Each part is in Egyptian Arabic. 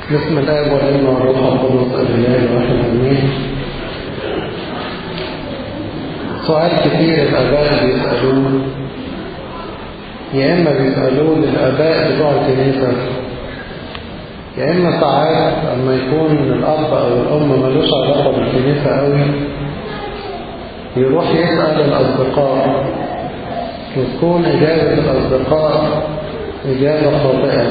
بسم الله والابن والروح القدس الاله الواحد امين سؤال كتير الاباء بيسالوه يا اما بيسالوه للاباء بتوع الكنيسه يا اما ساعات اما يكون الاب او الام ملوش علاقه بالكنيسه قوي يروح يسال الاصدقاء وتكون اجابه الاصدقاء اجابه خاطئه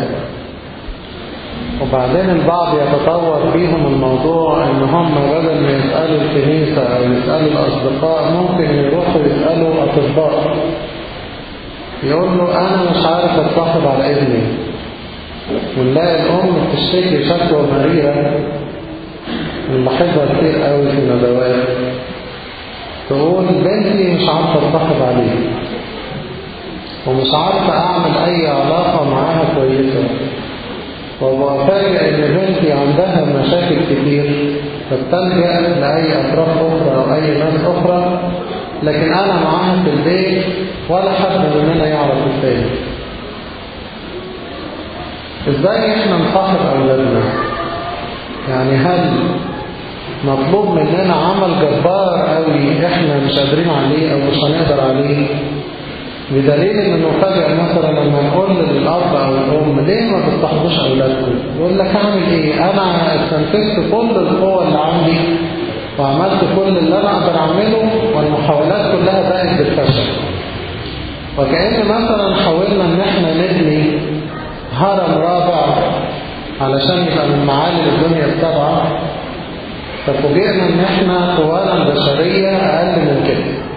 وبعدين البعض يتطور بيهم الموضوع ان هم بدل ما يسألوا الكنيسة او يسألوا الاصدقاء ممكن يروحوا يسألوا اطباء يقول له انا مش عارف اتصاحب على ابني ونلاقي الام بتشتكي شكوى مريرة نلاحظها كتير قوي في الندوات تقول بنتي مش عارفة اتصاحب عليه ومش عارفة اعمل اي علاقة معاها كويسة وبفاجئ ان بنتي عندها مشاكل كتير فبتلجأ لأي أطراف أخرى أو أي ناس أخرى لكن أنا معاها في البيت ولا حد مننا يعرف الثاني إزاي إحنا نصاحب أولادنا؟ يعني هل مطلوب مننا عمل جبار قوي إحنا مش قادرين عليه أو مش هنقدر عليه بدليل ان نفاجئ مثلا لما نقول للاب او الام ليه ما بتصاحبوش اولادكم يقول لك اعمل ايه انا استنفذت كل القوه اللي عندي وعملت كل اللي انا اقدر اعمله والمحاولات كلها بقت بالفشل وكأن مثلا حاولنا ان احنا نبني هرم رابع علشان يبقى من معالم الدنيا السبعه ففوجئنا ان احنا قوانا البشريه اقل من كده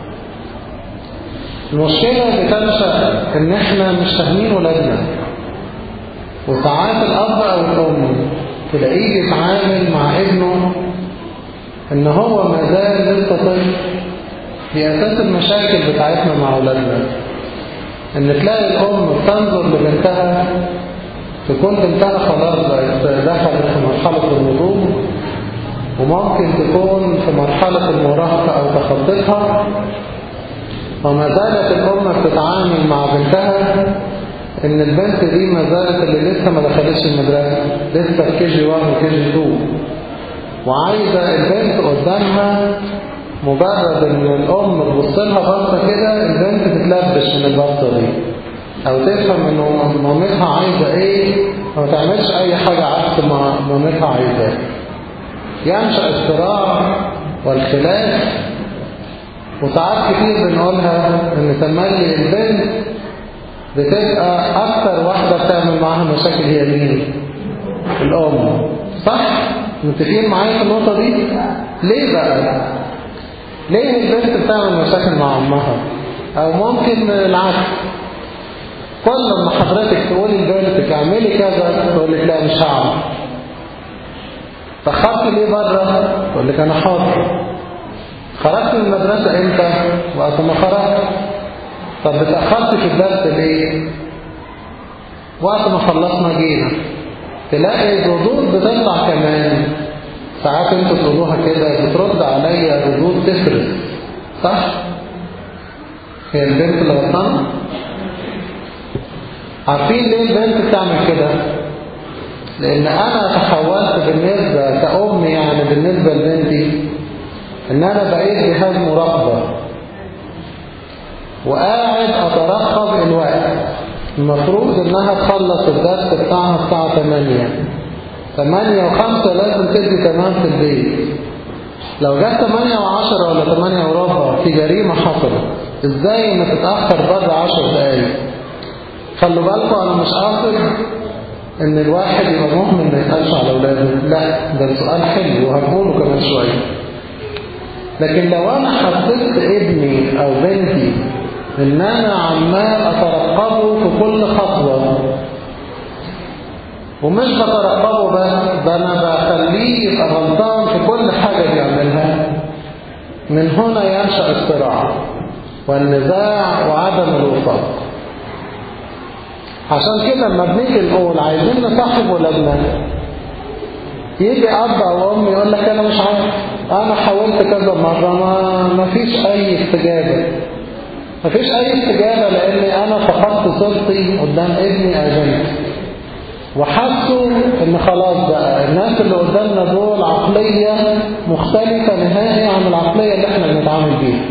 المشكلة بتنشأ ان احنا مش فاهمين ولادنا وساعات الاب او الام تلاقيه يتعامل مع ابنه ان هو ما زال لسه طفل بأساس المشاكل بتاعتنا مع ولادنا ان تلاقي الام بتنظر لبنتها تكون بنتها خلاص دخلت في مرحلة النضوج وممكن تكون في مرحلة المراهقة او تخطيطها وما زالت الأم بتتعامل مع بنتها إن البنت دي ما زالت اللي لسه ما دخلتش المدرسة لسه في كي جي 1 وكي جي 2 وعايزة البنت قدامها مجرد إن الأم تبص لها بصة كده البنت تتلبش من البصة دي أو تفهم إن مامتها عايزة إيه وما تعملش أي حاجة عكس ما مامتها عايزاه ينشأ الصراع والخلاف وساعات كتير بنقولها ان تملي البنت بتبقى اكتر واحدة بتعمل معاها مشاكل هي مين الام صح متفقين معايا في النقطة دي ليه بقى ليه البنت بتعمل مشاكل مع امها او ممكن العكس كل ما حضرتك تقولي لبنتك اعملي كذا تقول لك لا مش هعمل تخطي ليه بره تقول لك انا حاضر خرجت من المدرسة امتى وقت ما خرجت طب اتأخرت في الدرس ليه وقت ما خلصنا جينا تلاقي ردود بتطلع كمان ساعات انتوا تقولوها كده بترد عليا ردود تفرق صح هي البنت اللي غلطانه عارفين ليه البنت بتعمل كده لان انا تحولت بالنسبة كأم يعني بالنسبة لبنتي ان انا بقيت جهاز مراقبة وقاعد اترقب الوقت المفروض انها تخلص الدرس بتاعها الساعة 8 8 و5 لازم تدي تمام في البيت لو جت 8 و10 ولا 8 وربع في جريمة حصلت ازاي ما تتأخر بره 10 دقايق خلوا بالكم انا مش قاصد ان الواحد يبقى مؤمن ما يسألش على اولاده لا ده سؤال حلو وهنقوله كمان شوية لكن لو انا حطيت ابني او بنتي ان انا عمال اترقبه في كل خطوة ومش بترقبه بس ده انا بخليه يبقى غلطان في كل حاجة بيعملها من هنا ينشأ الصراع والنزاع وعدم الوفاق عشان كده لما بنيجي نقول عايزين نصاحب ولادنا يجي اب او ام يقول لك انا مش عارف انا حاولت كذا مرة ما ما فيش اي استجابة ما فيش اي استجابة لان انا فقدت صورتي قدام ابني او بنتي وحسوا ان خلاص بقى الناس اللي قدامنا دول عقلية مختلفة نهائي عن العقلية اللي احنا بنتعامل بيها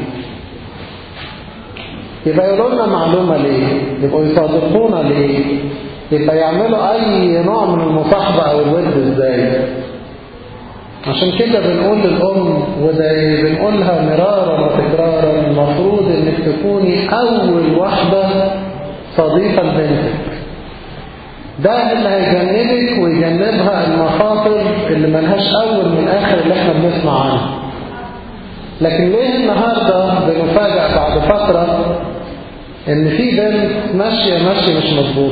يبقى يقولوا لنا معلومة ليه يبقوا يصادقونا ليه يبقى يعملوا اي نوع من المصاحبة او الود ازاي عشان كده بنقول للأم وده بنقولها مرارا وتكرارا المفروض انك تكوني اول واحدة صديقة لبنتك ده اللي هيجنبك ويجنبها المخاطر اللي ملهاش اول من اخر اللي احنا بنسمع عنها لكن ليه النهاردة بنفاجأ بعد فترة ان في بنت ماشية ماشية مش مظبوط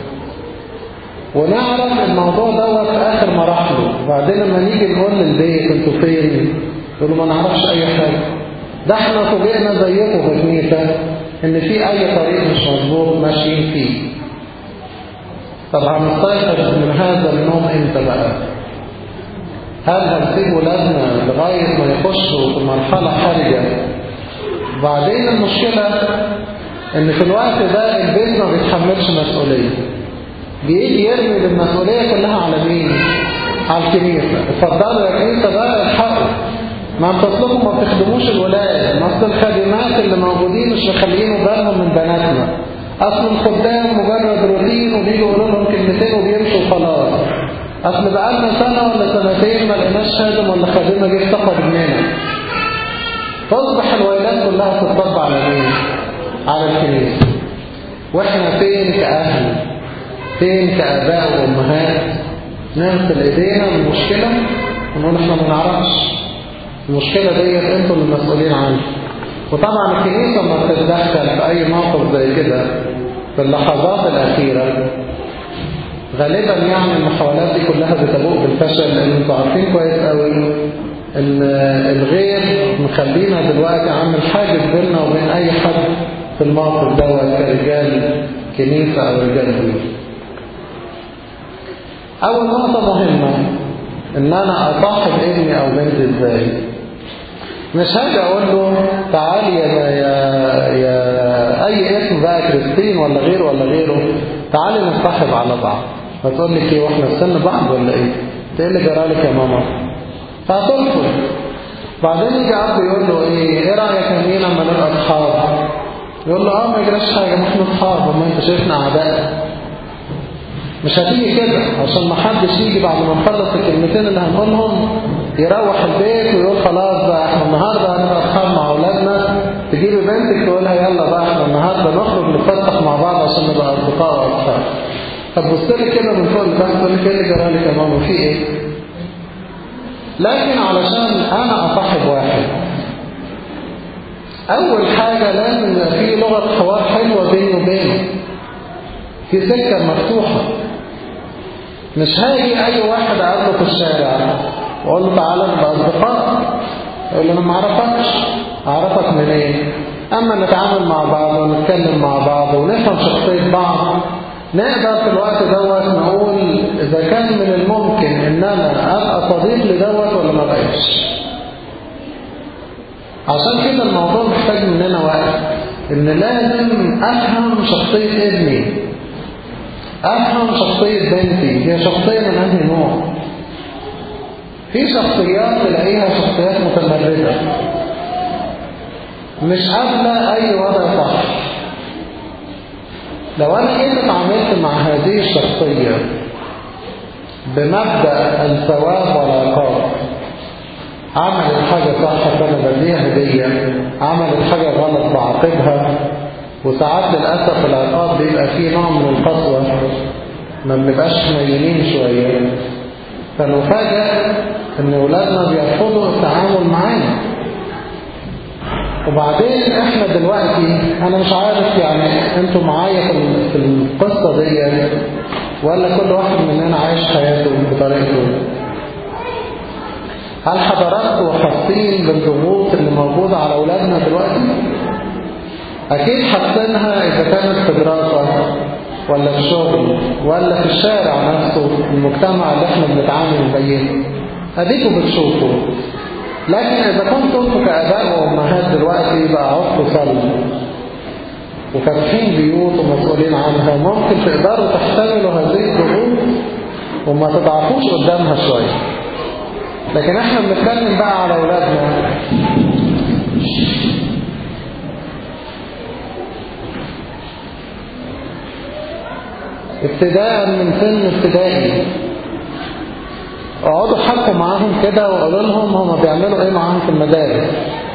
ونعرف الموضوع دوت في اخر مراحله وبعدين لما نيجي نقول للبيت انتوا فين يقولوا ما نعرفش اي حاجة ده احنا فوجئنا زيكم في كنيسة ان في اي طريق مش مظبوط ماشيين فيه طب هنستيقظ من هذا النوم امتى بقى هل هنسيب ولادنا لغاية ما يخشوا في مرحلة حرجة وبعدين المشكلة ان في الوقت ده البيت ما بيتحملش مسؤولية بيجي يرمي المسؤولية كلها على مين على الكنيسة اتفضلوا يا كنيسة بقى الحقوا ما انتوا اصلكم ما بتخدموش الولاد ما اصل الخادمات اللي موجودين مش مخلينه بالهم من بناتنا اصل الخدام مجرد روتين وبيجوا يقولوا لهم كلمتين وبيمشوا وخلاص اصل بقالنا سنة ولا سنتين ما لقيناش خادم ولا خادمة جه افتقد مننا تصبح الويلات كلها تطبق على مين على الكنيسة واحنا فين كأهل فين كآباء وأمهات نغسل ايدينا من المشكلة ونقول احنا ما نعرفش المشكلة ديت انتوا اللي مسؤولين عنها وطبعا الكنيسة ما بتتدخل في اي موقف زي كده في اللحظات الأخيرة غالبا يعني المحاولات دي كلها بتبوء بالفشل لان انتوا عارفين كويس قوي ان الغير مخلينا دلوقتي عامل حاجز بيننا وبين اي حد في الموقف دوت كرجال كنيسة او رجال بيوت اول نقطة مهمة ان انا اصاحب ابني او بنتي ازاي مش هاجي اقول له تعالي يا, يا, يا اي اسم بقى كريستين ولا غيره ولا غيره تعالي نصاحب على بعض فتقول لك ايه واحنا في سن بعض ولا ايه ايه اللي جرالك يا ماما فهتلفظ بعدين يجي اب يقول له ايه ايه رايك يا مين لما نبقى اصحاب يقول له اه ما يجراش حاجه ما احنا اصحاب وما انت شايفنا اعداء مش هتيجي كده عشان ما حدش يجي بعد ما نخلص الكلمتين اللي هنقولهم يروح البيت ويقول خلاص بقى احنا النهارده هنبقى اصحاب مع اولادنا تجيبي بنتك تقولها يلا بقى احنا النهارده نخرج نتفتح مع بعض عشان نبقى اصدقاء واصحاب طب بص لي كده من فوق لتحت تقول لي ايه اللي جرالك يا ماما في ايه؟ لكن علشان انا اصاحب واحد اول حاجه لازم يبقى في لغه حوار حلوه بيني وبينه في سكه مفتوحه مش هاجي اي واحد اقابله في الشارع واقول له تعالى نبقى اصدقاء يقول لي انا ما اعرفكش اعرفك منين إيه؟ اما نتعامل مع بعض ونتكلم مع بعض ونفهم شخصيه بعض نقدر في الوقت دوت نقول اذا كان من الممكن ان انا ابقى صديق لدوت ولا ما بقاش عشان كده الموضوع محتاج مننا وقت ان لازم افهم شخصيه ابني افهم شخصية بنتي هي شخصية من انهي نوع في شخصيات تلاقيها شخصيات متمردة مش قابلة اي وضع صح لو انا جيت اتعاملت مع هذه الشخصية بمبدأ الثواب والعقاب عملت حاجة صح فانا بديها هدية عملت حاجة غلط بعاقبها وساعات للأسف العقاب بيبقى فيه نوع من القسوة ما بنبقاش حنينين شوية فنفاجأ ان ولادنا بيرفضوا التعامل معانا وبعدين احنا دلوقتي انا مش عارف يعني انتوا معايا في القصة دي ولا كل واحد مننا عايش حياته بطريقته هل حضراتكم حاسين بالضغوط اللي موجودة على اولادنا دلوقتي أكيد حاسينها إذا كانت في دراسة ولا في شغل ولا في الشارع نفسه المجتمع اللي احنا بنتعامل بيه أديكوا بتشوفوا لكن إذا كنتوا انتوا كآباء وأمهات دلوقتي بقى عضكوا صلب وفاتحين بيوت ومسؤولين عنها ممكن تقدروا تحتملوا هذه الضغوط وما تضعفوش قدامها شوية لكن احنا بنتكلم بقى على اولادنا ابتداء من سن ابتدائي اقعدوا حكوا معاهم كده وقولوا لهم هما بيعملوا ايه معاهم في المدارس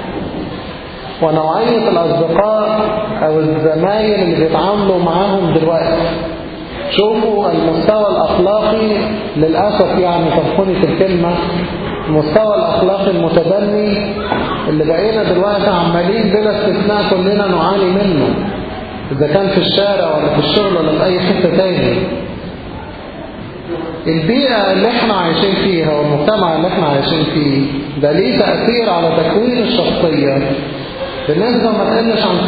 ونوعية الأصدقاء أو الزمايل اللي بيتعاملوا معاهم دلوقتي شوفوا المستوى الأخلاقي للأسف يعني تفقني في الكلمة المستوى الأخلاقي المتدني اللي بقينا دلوقتي عمالين بلا استثناء كلنا نعاني منه إذا كان في الشارع ولا في الشغل ولا في أي حتة تاني البيئة اللي احنا عايشين فيها والمجتمع اللي احنا عايشين فيه ده ليه تأثير على تكوين الشخصية بنسبة ما تقلش عن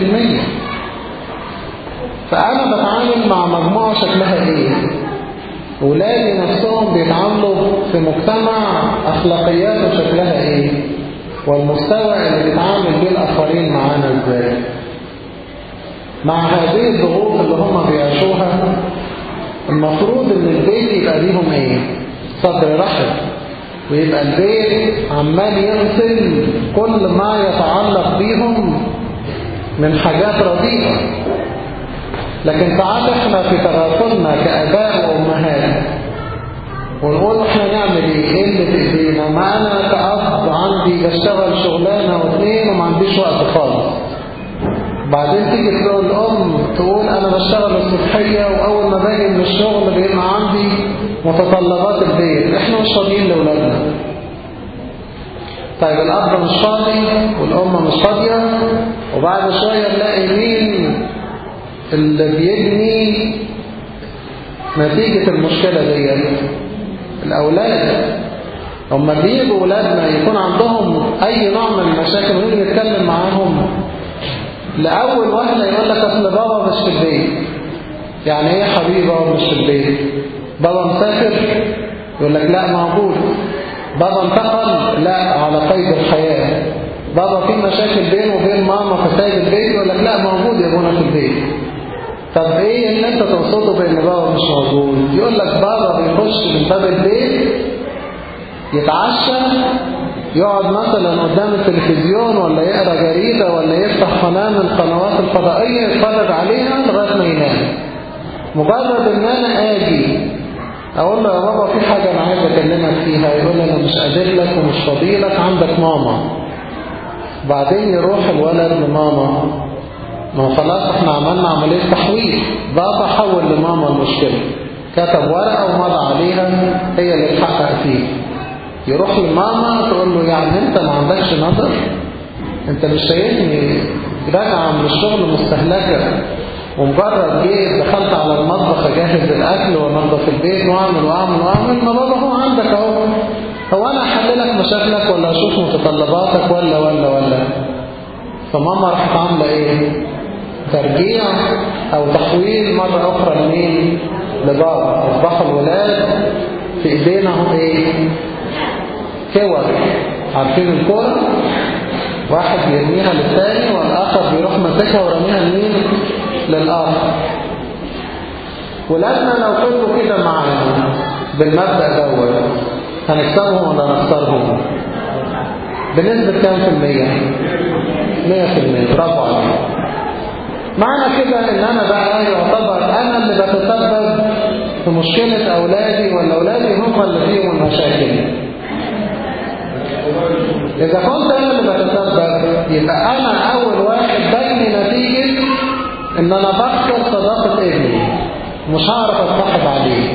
60% فأنا بتعامل مع مجموعة شكلها ايه ولادي نفسهم بيتعاملوا في مجتمع أخلاقياته شكلها ايه والمستوى اللي بيتعامل بيه الآخرين معانا ازاي مع هذه الضغوط اللي هم بيعيشوها المفروض ان البيت يبقى ليهم ايه صدر رحب ويبقى البيت عمال يغسل كل ما يتعلق بيهم من حاجات رديئة لكن ساعات احنا في تغافلنا كآباء وأمهات ونقول احنا نعمل ايه ايه اللي في ايدينا ما انا كأب عندي بشتغل شغلانة واثنين وما عنديش وقت خالص بعدين تيجي تقول الأم تقول أنا بشتغل الصبحية وأول ما باجي من الشغل بيبقى عندي متطلبات البيت إحنا مش فاضيين لأولادنا طيب الأب مش فاضي والأم مش فاضية وبعد شوية نلاقي مين اللي بيبني نتيجة المشكلة دي الأولاد هما بيجوا أولادنا يكون عندهم أي نوع من المشاكل ونيجي نتكلم معاهم لأول وهلة يقول لك أصل بابا مش في البيت يعني ايه حبيبي بابا مش في البيت بابا مسافر يقول لك لا موجود بابا انتقل لا على قيد الحياة بابا في مشاكل بينه وبين ماما في سايب البيت يقول لك لا موجود يا ابونا في البيت طب ايه اللي انت تقصده بان بابا مش موجود يقول لك بابا بيخش من باب البيت يتعشى يقعد مثلا قدام التلفزيون ولا يقرا جريدة ولا يفتح قناة من القنوات الفضائية يتفرج عليها لغاية ما ينام مجرد ان انا اجي اقول له يا بابا في حاجة انا عايز اكلمك فيها يقول لي انا مش قادر لك ومش فاضي لك عندك ماما بعدين يروح الولد لماما ما هو خلاص احنا عملنا عملية تحويل بابا حول لماما المشكلة كتب ورقة ومضى عليها هي اللي تحقق فيه يروح لماما تقول له يعني انت ما عندكش نظر انت مش شايفني راجعة من الشغل مستهلكة ومجرد جيت دخلت على المطبخ اجهز الاكل وانضف البيت واعمل واعمل واعمل ما بابا هو عندك اهو هو انا احل لك مشاكلك ولا اشوف متطلباتك ولا ولا ولا فماما راحت عامله ايه ترجيع او تحويل مره اخرى لمين لبابا اصبحوا الولاد في ايدينا هم ايه كور عارفين الكوره واحد بيرميها للثاني والاخر بيروح ماسكها ورميها لمين للآخر ولادنا لو فضلوا كده معانا بالمبدأ دوت هنكسبهم ولا نخسرهم بنسبة كام في المية مية في المية برافو عليك معنى كده ان انا بقى يعتبر انا اللي بتسبب في مشكلة اولادي ولا اولادي هم اللي فيهم المشاكل اذا كنت انا اللي بتسبب يبقى انا اول واحد بجني نتيجة ان انا بخسر صداقة ابني مش هعرف اتصاحب عليه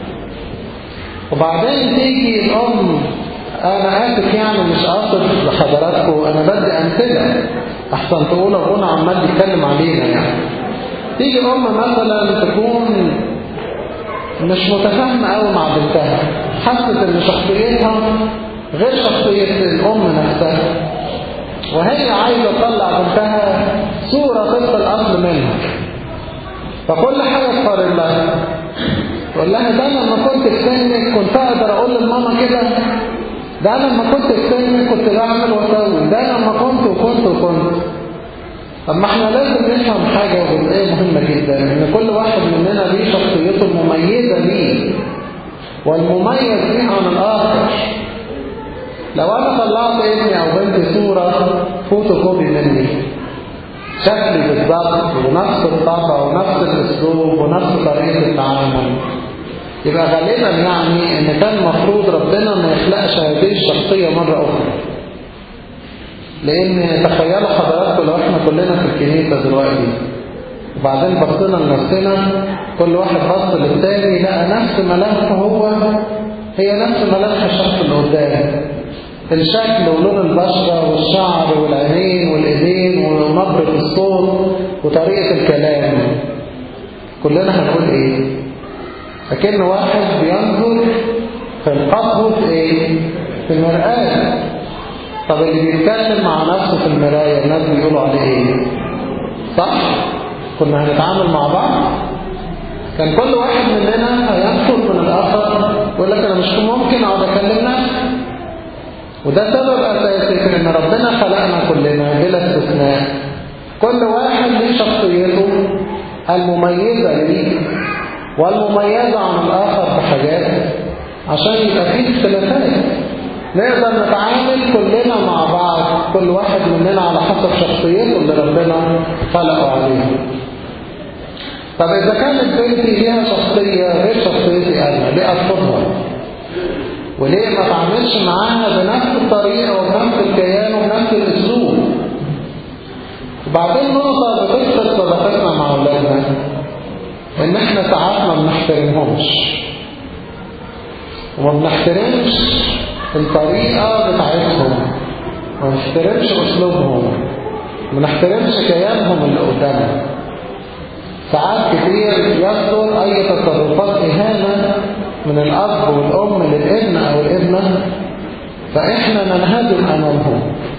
وبعدين تيجي الام انا اسف يعني مش قاصد لحضراتكم انا بدي امثله احسن تقول ابونا عمال بيتكلم علينا يعني تيجي ام مثلا تكون مش متفاهمه قوي مع بنتها حست ان شخصيتها غير شخصيه الام نفسها وهي عايزة تطلع بنتها صورة طبق الأصل منها فكل حاجة تقارن لها تقول لها ده لما كنت في سنك كنت أقدر أقول لماما كده ده لما كنت في سنك كنت بعمل وأسوي ده لما كنت وكنت وكنت طب ما احنا لازم نفهم حاجة وجزئية مهمة جدا ان كل واحد مننا ليه شخصيته المميزة ليه والمميز به عن الآخر لو أنا طلعت ابني أو بنتي صورة فوتوكوبي مني شكلي بالظبط ونفس الطبع ونفس الأسلوب ونفس طريقة التعامل يبقى غالبا يعني ان كان المفروض ربنا ما يخلقش هذه الشخصية مرة أخرى لأن تخيلوا حضراتكم لو احنا كلنا في الكنيسة دلوقتي وبعدين بصينا لنفسنا كل واحد بص للتاني لقى نفس ملامحه هو هي نفس ملامح الشخص اللي قدامه الشكل ولون البشرة والشعر والعينين والإيدين ونبرة الصوت وطريقة الكلام كلنا هنقول ايه لكن واحد بينظر في القصر في ايه في المرآة طب اللي بيتكلم مع نفسه في المراية الناس بيقولوا عليه ايه صح كنا هنتعامل مع بعض كان كل واحد مننا هينفر من الآخر يقول لك أنا مش ممكن أقعد أكلم نفسي وده سبب أساسي في إن ربنا خلقنا كلنا بلا استثناء كل واحد ليه شخصيته المميزة ليه والمميزة عن الآخر بحاجات عشان يبقى فيه اختلافات نقدر نتعامل كلنا مع بعض كل واحد مننا على حسب شخصيته اللي ربنا خلقه عليها طب إذا كانت بنتي ليها شخصية غير شخصيتي أنا ليه أرفضها؟ وليه ما تعملش معاها بنفس الطريقة وبنفس الكيان وبنفس الأسلوب؟ وبعدين نقطة بتكسر صداقتنا مع أولادنا إن إحنا ساعات ما بنحترمهمش وما بنحترمش الطريقة بتاعتهم ما بنحترمش أسلوبهم ما بنحترمش كيانهم اللي قدامنا ساعات كتير يصدر أي تصرفات إهانة من الأب والأم للابن أو الابنة فإحنا ننهدم أمامهم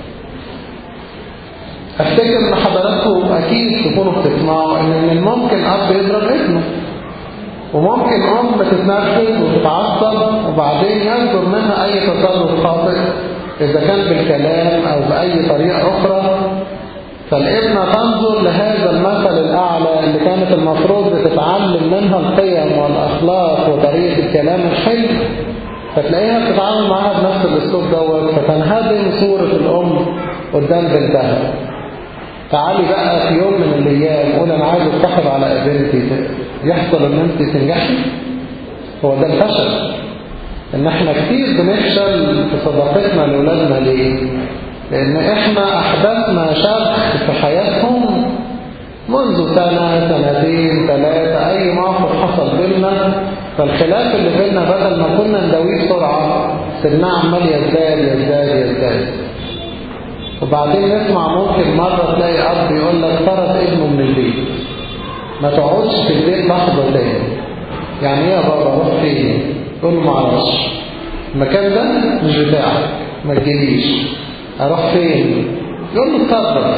أفتكر إن حضراتكم أكيد تكونوا بتسمعوا إن من الممكن أب يضرب ابنه وممكن أم تتنرفز وتتعصب وبعدين يصدر منها أي تصرف خاطئ إذا كان بالكلام أو بأي طريقة أخرى فالابنة تنظر لهذا المثل الأعلى اللي كانت المفروض بتتعلم منها القيم والأخلاق وطريقة الكلام الحلو فتلاقيها بتتعامل معاها بنفس الأسلوب دوت فتنهدم صورة الأم قدام بنتها تعالي بقى في يوم من الأيام قول أنا عايز أتصاحب على بنتي يحصل إن أنت تنجحي هو ده الفشل إن إحنا كتير بنفشل في صداقتنا لأولادنا ليه؟ لأن إحنا أحدثنا شرخ في حياتهم منذ سنة سنتين ثلاثة أي موقف حصل بيننا فالخلاف اللي بيننا بدل ما كنا نداويه بسرعة سناه عمال يزداد يزداد يزداد وبعدين نسمع ممكن مرة تلاقي أب يقول لك طرد ابنه من البيت ما تقعدش في البيت لحظة تاني يعني ايه يا بابا روح فين؟ قول له معرفش المكان ده مش بتاعك ما تجيليش اروح فين يقول له اتفضل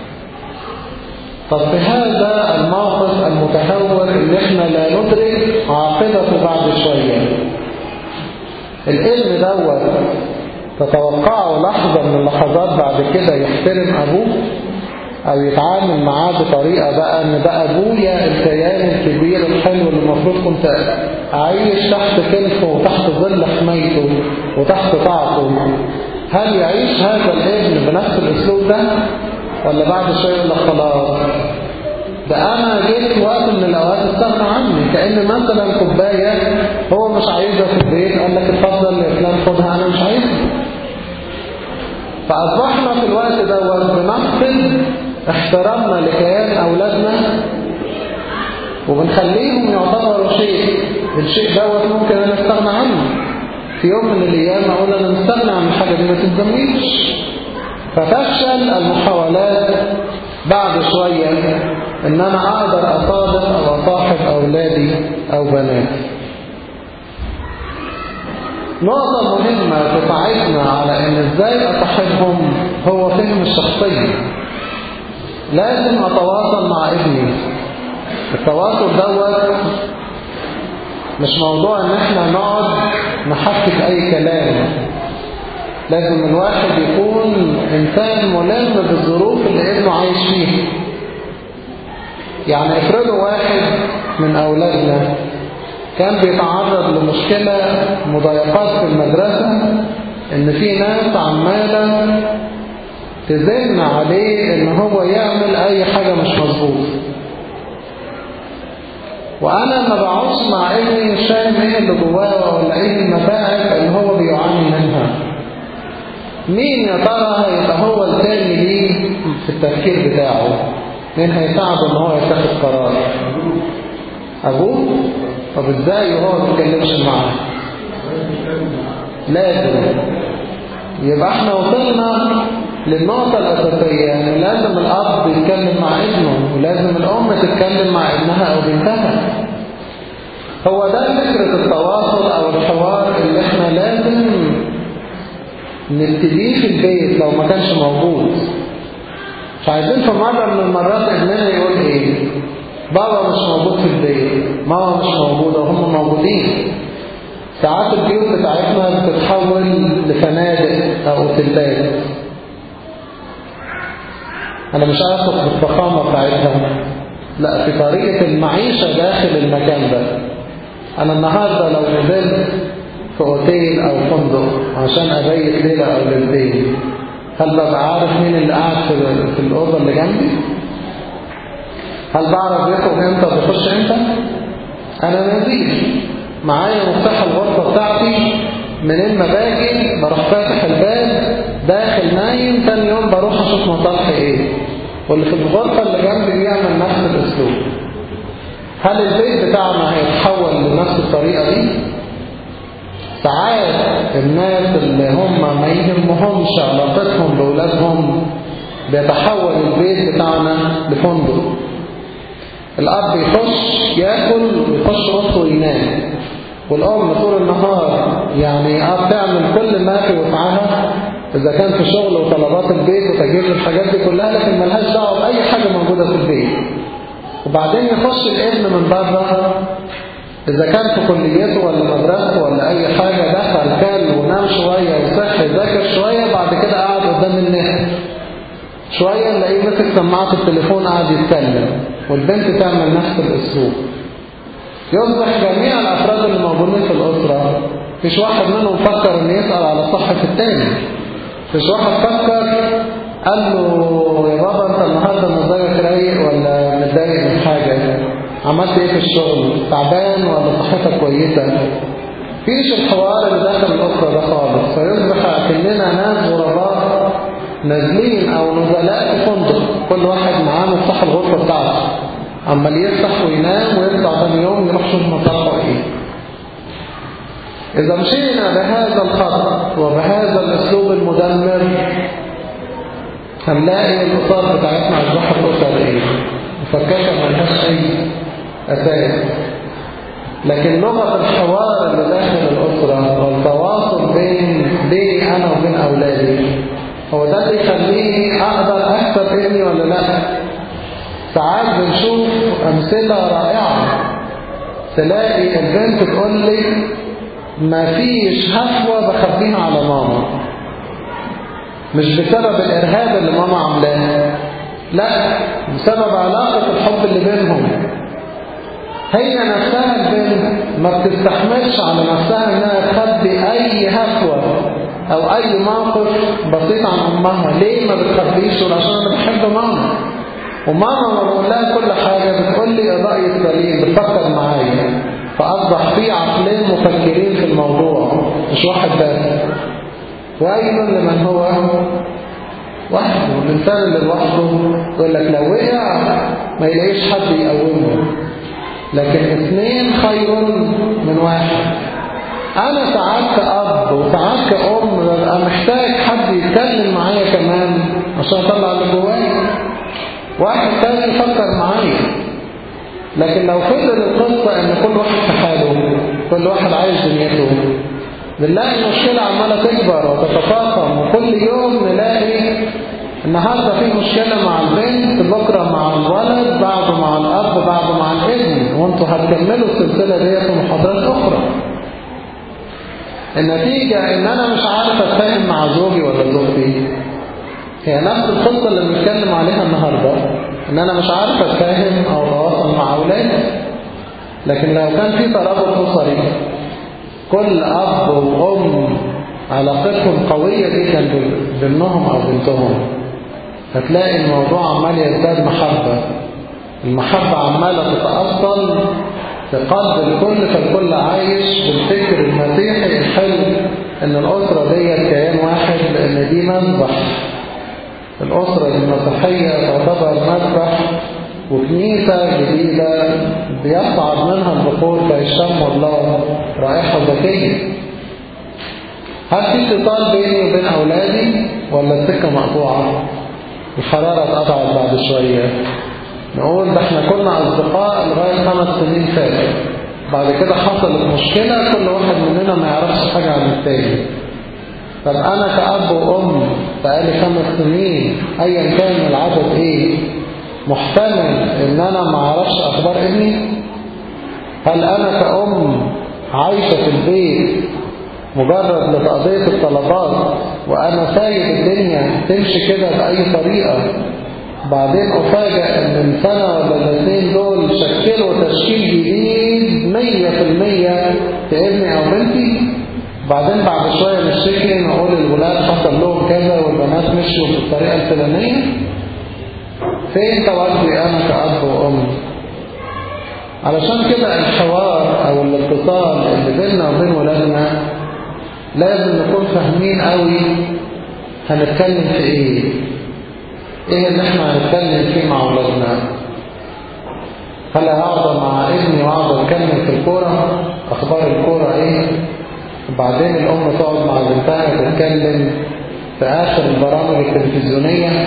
طب في هذا الموقف المتهور اللي احنا لا ندرك عاقبته بعد شوية الابن دوت تتوقعه لحظة من اللحظات بعد كده يحترم ابوه او يتعامل معاه بطريقة بقى ان ده ابويا الكيان الكبير الحلو اللي المفروض كنت اعيش تحت كنفه وتحت ظل حمايته وتحت طاعته هل يعيش هذا الابن بنفس الاسلوب ده ولا بعد شوية يقول لك خلاص ده انا جيت في وقت من الاوقات استغنى عني كأن مثلا كوباية هو مش عايزها في البيت قال لك اتفضل يا فلان خدها انا مش عايزها فاصبحنا في الوقت دوت بنفقد احترامنا لكيان اولادنا وبنخليهم يعتبروا شيء الشيء دوت ممكن انا استغنى عنه في يوم من الايام اقول انا مستغنى عن الحاجه دي ما تلزمنيش فتفشل المحاولات بعد شوية ان انا اقدر اصادق او اصاحب اولادي او بناتي نقطة مهمة تساعدنا على ان ازاي اصاحبهم هو فهم الشخصية لازم اتواصل مع ابني التواصل دوت مش موضوع ان احنا نقعد نحكي اي كلام لازم الواحد يكون انسان ملم بالظروف اللي ابنه عايش فيها يعني افرضوا واحد من اولادنا كان بيتعرض لمشكلة مضايقات في المدرسة ان في ناس عمالة تزن عليه ان هو يعمل اي حاجة مش مظبوط وانا ما بقعدش مع ابني مش فاهم ايه اللي جواه ولا ايه المتاعب اللي هو بيعاني منها مين يا ترى هيبقى هو التاني ليه في التفكير بتاعه مين هيساعده ان هو يتخذ قرار ابوه طب ازاي وهو ما بيتكلمش معاه لازم يبقى احنا وصلنا للنقطة الأساسية يعني لازم الأب يتكلم مع ابنه ولازم الأم تتكلم مع ابنها أو بنتها هو ده فكرة التواصل أو الحوار اللي احنا لازم نبتديه في البيت لو ما كانش موجود مش عايزين في مرة من المرات ابننا يقول ايه بابا مش موجود في البيت ماما مش موجودة وهم موجودين ساعات البيوت بتاعتنا بتتحول لفنادق أو اوتيلات أنا مش أثق بالضخامة بتاعتها لا في طريقة المعيشة داخل المكان ده أنا النهاردة لو نزلت في أوتيل أو فندق عشان أبيت ليلة أو ليلتين هل ببقى عارف مين اللي قاعد في, في الأوضة اللي جنبي؟ هل بعرف يخرج امتى وبيخش امتى؟ أنا نزيل معايا مفتاح الغرفة بتاعتي منين ما باجي بروح فاتح الباب داخل نايم تاني يوم بروح اشوف مطرحي ايه واللي في الغرفة اللي جنبي بيعمل نفس الاسلوب هل البيت بتاعنا هيتحول لنفس الطريقة دي؟ ساعات الناس اللي هم ما يهمهمش علاقتهم بأولادهم بيتحول البيت بتاعنا لفندق الأب يخش ياكل ويخش اوضته وينام والأم طول النهار يعني اه بتعمل كل ما في وسعها إذا كان في شغل وطلبات البيت وتجهيز الحاجات دي كلها لكن ملهاش دعوة بأي حاجة موجودة في البيت وبعدين يخش الابن من بره إذا كان في كليته ولا مدرسته ولا أي حاجة دخل كل ونام شوية وصح ذاكر شوية بعد كده قاعد قدام النت شوية نلاقيه مسك سماعة التليفون قاعد يتكلم والبنت تعمل نفس الأسلوب يصبح جميع الأفراد اللي موجودين في الأسرة مفيش واحد منهم فكر إن يسأل على صحة التاني مفيش واحد فكر قال له يا بابا أنت النهاردة مزاجك رايق ولا متضايق من حاجة عملت إيه في الشغل تعبان ولا صحتك كويسة مفيش الحوار اللي داخل الأسرة ده خالص فيصبح أكننا ناس غرباء نازلين أو نزلاء في فندق كل واحد معاه مفتاح الغرفة بتاعته عمال يفتح وينام ويطلع ثاني يوم يروح يشوف مصالحه ايه إذا مشينا بهذا الخط وبهذا الأسلوب المدمر هنلاقي الأسر بتاعتنا أصبحت أسر إيه؟ مفككة ملهاش أي أساس لكن لغة الحوار اللي داخل الأسرة والتواصل بين بيني أنا وبين أولادي هو ده اللي يخليني أقدر أكسب ابني ولا لا ساعات بنشوف أمثلة رائعة تلاقي البنت تقول لي ما فيش هفوة بخبيها على ماما مش بسبب الإرهاب اللي ماما عاملاه لا بسبب علاقة الحب اللي بينهم هي نفسها البنت ما بتستحملش على نفسها انها تخبي اي هفوة او اي موقف بسيط عن امها ليه ما بتخبيش عشان انا بحب ماما وماما ما بقول لها كل حاجة بتقول لي الرأي السليم بتفكر معايا فأصبح في عقلين مفكرين في الموضوع مش واحد بس وأيضا لمن هو وحده الإنسان اللي لوحده يقول لك لو وقع ما يلاقيش حد يقومه لكن اثنين خير من واحد أنا ساعات كأب وساعات كأم ببقى محتاج حد يتكلم معايا كمان عشان أطلع اللي جوايا واحد تاني يفكر معايا لكن لو فضل القصة ان كل واحد في حاله كل واحد عايش دنيته بنلاقي المشكلة عمالة تكبر وتتفاقم وكل يوم نلاقي النهاردة في مشكلة مع البنت بكرة مع الولد بعده مع الأب بعده مع الابن وانتوا هتكملوا السلسلة دي في محاضرات أخرى النتيجة ان انا مش عارف اتفاهم مع زوجي ولا زوجتي هي نفس القصة اللي بنتكلم عليها النهاردة ان انا مش عارف اتفاهم او اتواصل مع اولادي لكن لو كان في ترابط أسري كل أب وأم علاقتهم قوية جدا بابنهم أو بنتهم هتلاقي الموضوع عمال يزداد محبة المحبة عمالة تتأصل في قلب الكل فالكل عايش بالفكر المسيحي الحلو ان الأسرة دي كيان واحد لأن دي مذبح الأسرة المسيحية تعتبر مذبح وكنيسة جديدة بيصعد منها البخور فيشم الله رائحة ذكية هل في اتصال بيني وبين أولادي ولا السكة مقطوعة الحرارة اتقطعت بعد شوية نقول ده احنا كنا أصدقاء لغاية خمس سنين فاتت بعد كده حصلت مشكلة كل واحد مننا ما يعرفش حاجة عن التاني طب أنا كأب وأم بقالي خمس سنين أيا كان العدد إيه محتمل إن أنا ما أعرفش أخبار ابني هل أنا كأم عايشة في البيت مجرد لتقضية الطلبات وأنا سايب الدنيا تمشي كده بأي طريقة بعدين أفاجأ إن السنة ولا الاثنين دول شكلوا تشكيل جديد مية في المية في ابني أو بنتي بعدين بعد شوية نشتكي نقول الولاد حصل لهم كذا والبنات مشوا بالطريقة الفلانية فين تواجدي أنا كأب وأم علشان كده الحوار أو الاتصال اللي بيننا وبين ولادنا لازم نكون فاهمين قوي هنتكلم في ايه ايه اللي احنا هنتكلم فيه مع ولادنا هل هقعد مع ابني واقعد اتكلم في الكوره اخبار الكوره ايه وبعدين الام تقعد مع بنتها تتكلم في اخر البرامج التلفزيونيه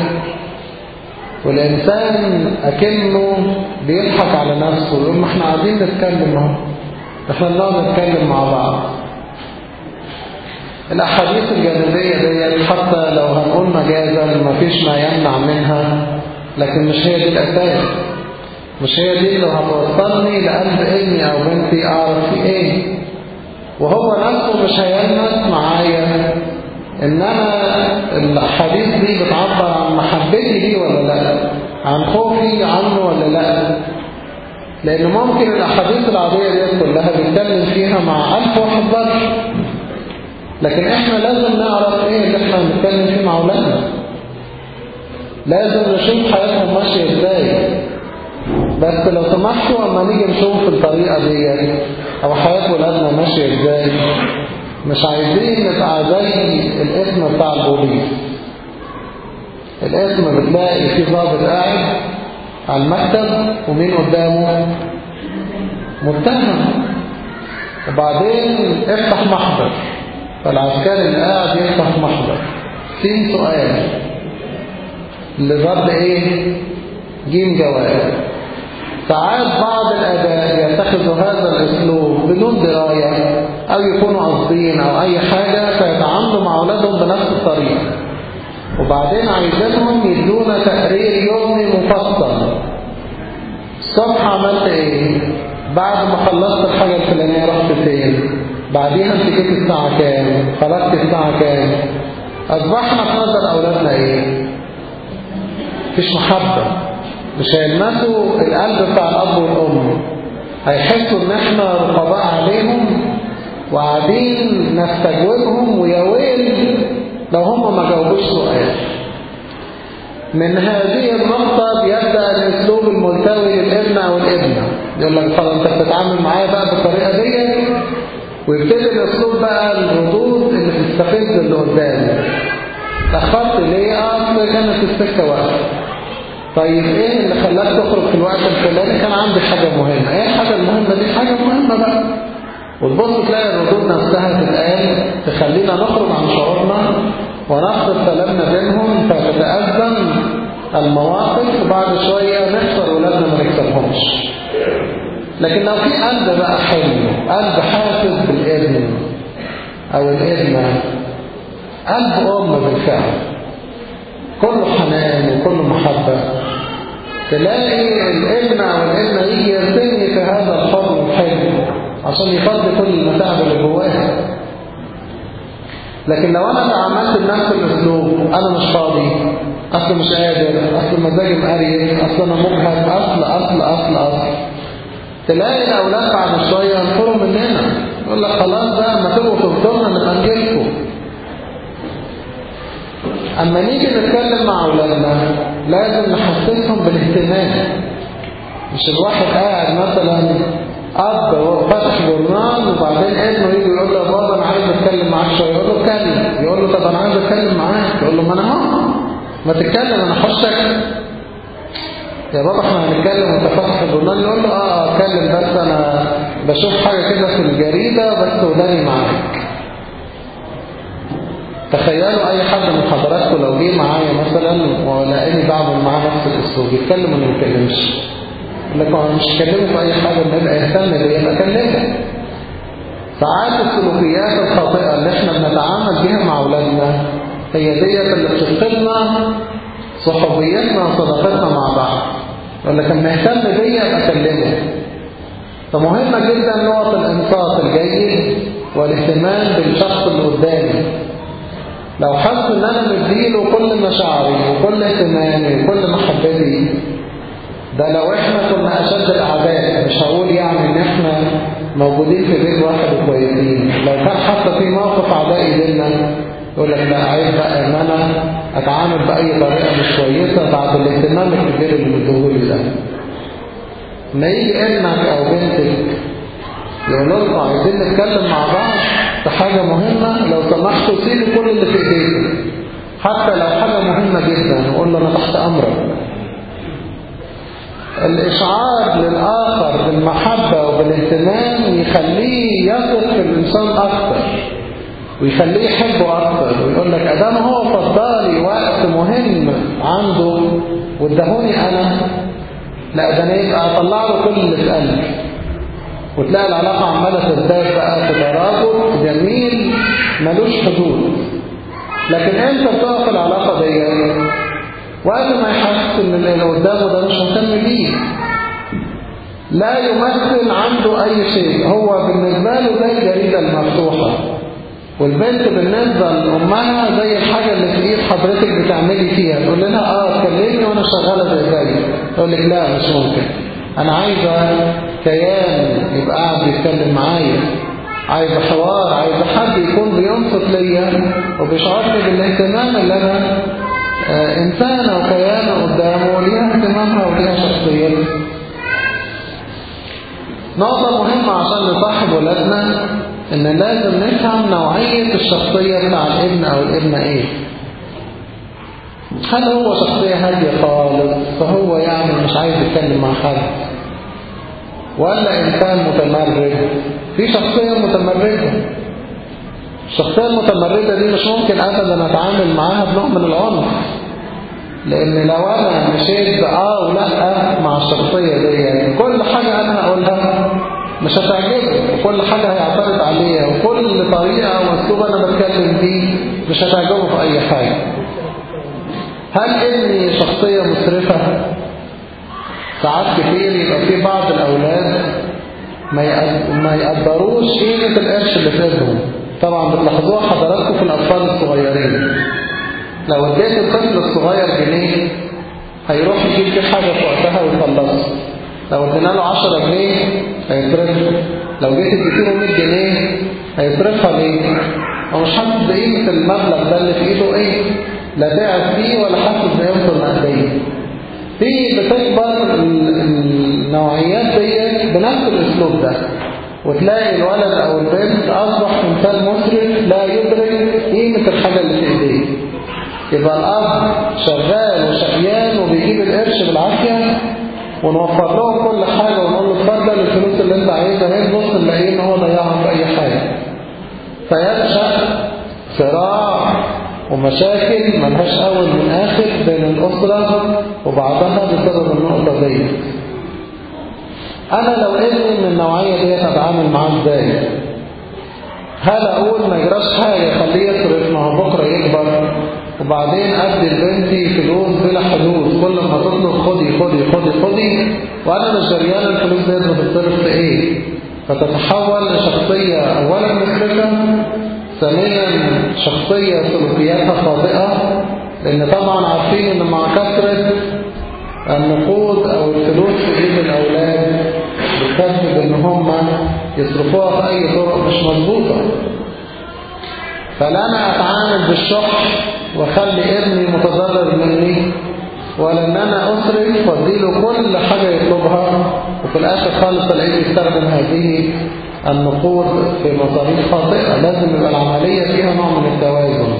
والانسان اكنه بيضحك على نفسه ويقول ما احنا قاعدين نتكلم اهو احنا بنقعد نتكلم مع بعض الأحاديث الجانبية ديت حتى لو هنقول مجازا مفيش ما يمنع منها لكن مش هي دي الأساس مش هي دي اللي هتوصلني لقلب ابني أو بنتي أعرف في إيه وهو نفسه مش هيلمس معايا إن أنا الأحاديث دي بتعبر عن محبتي ليه ولا لا عن خوفي عنه ولا لا لأن ممكن الأحاديث العادية دي كلها بيتكلم فيها مع ألف واحد بره لكن احنا لازم نعرف ايه اللي احنا بنتكلم فيه مع اولادنا لازم نشوف حياتهم ماشيه ازاي بس لو سمحتوا اما نيجي نشوف الطريقه دي او حياه ولادنا ماشيه ازاي مش عايزين نبقى زي الاسم بتاع البوليس الاسم بتلاقي فيه ضابط قاعد على المكتب ومين قدامه متهم وبعدين افتح محضر فالعسكري اللي قاعد يفتح محضر سين سؤال لرد ايه جيم جواب ساعات بعض الاباء يتخذوا هذا الاسلوب بدون درايه او يكونوا قاصدين او اي حاجه فيتعاملوا مع اولادهم بنفس الطريقه وبعدين عايزينهم يدونا تقرير يومي مفصل الصبح عملت ايه بعد ما خلصت الحاجه الفلانيه رحت فين بعديها انت جيت الساعة كام خرجت الساعة كام أصبحنا في نظر أولادنا إيه مفيش محبة مش هيلمسوا القلب بتاع الأب والأم هيحسوا إن إحنا رقباء عليهم وقاعدين نستجوبهم ويا ويل لو هم ما جاوبوش سؤال من هذه النقطة بيبدأ الأسلوب الملتوي للابن أو الابنة يقول لك خلاص أنت بتتعامل معايا بقى بالطريقة دي ويبتدي الاسلوب بقى الردود اللي تستفز اللي قدامي تأخرت ليه؟ اه كانت السكة واقفة طيب ايه اللي خلاك تخرج في الوقت الفلاني كان عندي حاجة مهمة ايه الحاجة المهمة دي حاجة مهمة بقى وتبص تلاقي الردود نفسها تتقال تخلينا نخرج عن شعورنا ونفقد سلامنا بينهم فتتأذن المواقف وبعد شوية نخسر ولادنا ما نكسبهمش لكن لو في قلب بقى حلو قلب حاسس بالابن او الابنة قلب ام بالفعل كله حنان وكله محبة تلاقي الابن او الابنة يجي يرتني في هذا الحضن الحلو عشان يفضي كل المتاعب اللي جواها لكن لو انا تعاملت بنفس الاسلوب انا مش فاضي اصل مش قادر اصل مزاجي مقريف اصل انا مجهد اصل اصل اصل اصل تلاقي الأولاد بعد شوية ينفروا مننا يقول لك خلاص بقى ما تبقوا في الضمن نبقى نجيلكم أما نيجي نتكلم مع أولادنا لازم نحسسهم بالاهتمام مش الواحد قاعد مثلا أب فتح جورنال وبعدين ابنه يجي يقول له يا بابا أنا عايز أتكلم معاك شوية يقول له اتكلم يقول له طب أنا عايز أتكلم معاك يقول له ما أنا اهو ما تتكلم أنا حشك يا بابا احنا هنتكلم وانت فاتح الجورنال يقول له اه اتكلم بس انا بشوف حاجة كده في الجريدة بس وداني معاك تخيلوا اي حد من حضراتكم لو جه معايا مثلا ولقاني بعمل معاه نفس الاسلوب يتكلم ولا ما يتكلمش يقول لك انا مش هكلمه في اي حاجه ان يبقى يهتم بيا يبقى اكلمه ساعات السلوكيات الخاطئه اللي احنا بنتعامل بيها مع اولادنا هي ديت اللي بتفقدنا صحوبيتنا وصداقتنا مع بعض يقول لك اما يهتم بيا ابقى اكلمه فمهمه جدا نقط الانصات الجيد والاهتمام بالشخص اللي قدامي لو حس ان انا مديله كل مشاعري وكل اهتمامي وكل محبتي ده لو احنا كنا اشد الاعداء مش هقول يعني ان احنا موجودين في بيت واحد وكويسين لو كان حتى في موقف عدائي بينا يقول لك لا عيب بقى ان انا اتعامل باي طريقه مش كويسه بعد الاهتمام الكبير اللي مديهولي ده ما يجي ابنك او بنتك يقولوا لكم عايزين نتكلم مع بعض في حاجة مهمة لو سمحتوا سيبوا كل اللي في ايديكم حتى لو حاجة مهمة جدا نقول له انا تحت امرك الاشعار للاخر بالمحبة وبالاهتمام يخليه يثق في الانسان اكتر ويخليه يحبه اكتر ويقول لك ادام هو فضالي وقت مهم عنده وادهوني انا لا ده انا يبقى اطلع له كل اللي في قلبي وتلاقي العلاقة عمالة تزداد بقى في ترابط جميل ملوش حدود لكن انت بتقف العلاقة دي وقت ما يحس ان اللي قدامه ده مش مهتم بيه لا يمثل عنده اي شيء هو بالنسبة له زي الجريدة المفتوحة والبنت بالنسبة لأمها زي الحاجة اللي في ايد حضرتك بتعملي فيها تقول لها اه اتكلمي وانا شغالة زي زي تقول لك لا مش ممكن انا عايزة كيان يبقى قاعد بيتكلم معايا عايز حوار عايز حد يكون بينصت ليا وبيشعرني بالاهتمام اللي انا آه انسانة وكيانة قدامه وليها اهتمامها وليها شخصيتها نقطة مهمة عشان نصاحب ولادنا ان لازم نفهم نوعية الشخصية بتاع الابن او الابنة ايه هل هو شخصية هادية خالص فهو يعني مش عايز يتكلم مع حد ولا إنسان متمرد في شخصية متمردة الشخصية المتمردة دي مش ممكن أبدا أتعامل معاها بنوع من العنف لأن لو أنا مشيت بآه ولا مع الشخصية دي يعني كل حاجة أنا هقولها مش هتعجبه وكل حاجة هيعترض عليها وكل طريقة واسلوب أنا بتكلم بيه مش هتعجبه في أي حاجة هل ابني شخصية مسرفة ساعات كتير يبقى في بعض الأولاد ما يقدروش قيمة القرش اللي في ايدهم طبعا بتلاحظوها حضراتكم في الأطفال الصغيرين لو اديت الطفل الصغير جنيه هيروح يجيب بيه حاجة في وقتها ويخلصها لو ادينا له 10 جنيه هيصرفها لو جيت اديته 100 جنيه هيصرفها ليه؟ هو مش حاسس بقيمة المبلغ ده اللي في ايده ايه؟ لا تعب فيه ولا حاسس بقيمته المادية في بتكبر النوعيات دي بنفس الاسلوب ده وتلاقي الولد او البنت اصبح انسان مسرف لا يدرك قيمة الحاجة اللي في ايديه يبقى الاب شغال وشقيان وبيجيب القرش بالعافية ونوفر لهم كل حاجة ونقول له اتفضل الفلوس اللي انت عايزها هي بص نلاقيه ان هو ضيعها في اي حاجة فينشأ صراع ومشاكل ملهاش أول من آخر بين الأسرة وبعضها بسبب النقطة دي أنا لو ابني من النوعية دي أتعامل معاه إزاي هل أقول ما يجراش حاجة خليه يصرف ما هو بكرة يكبر وبعدين أدي لبنتي فلوس بلا حدود كل ما تطلب خدي خدي خدي خدي وأنا مش جريان الفلوس دي بتتصرف في إيه فتتحول لشخصية أولا مسرفة ثانيا شخصية سلوكياتها خاطئة لأن طبعا عارفين أن مع كثرة النقود أو الفلوس في إيد الأولاد بتسبب ان هم يصرفوها في اي طرق مش مظبوطة فلا انا اتعامل بالشح واخلي ابني متضرر مني ولا ان انا اصرف واديله كل حاجة يطلبها وفي الاخر خالص الاقيه يستخدم هذه النقود في مصاريف خاطئة لازم يبقى العملية فيها نوع من التوازن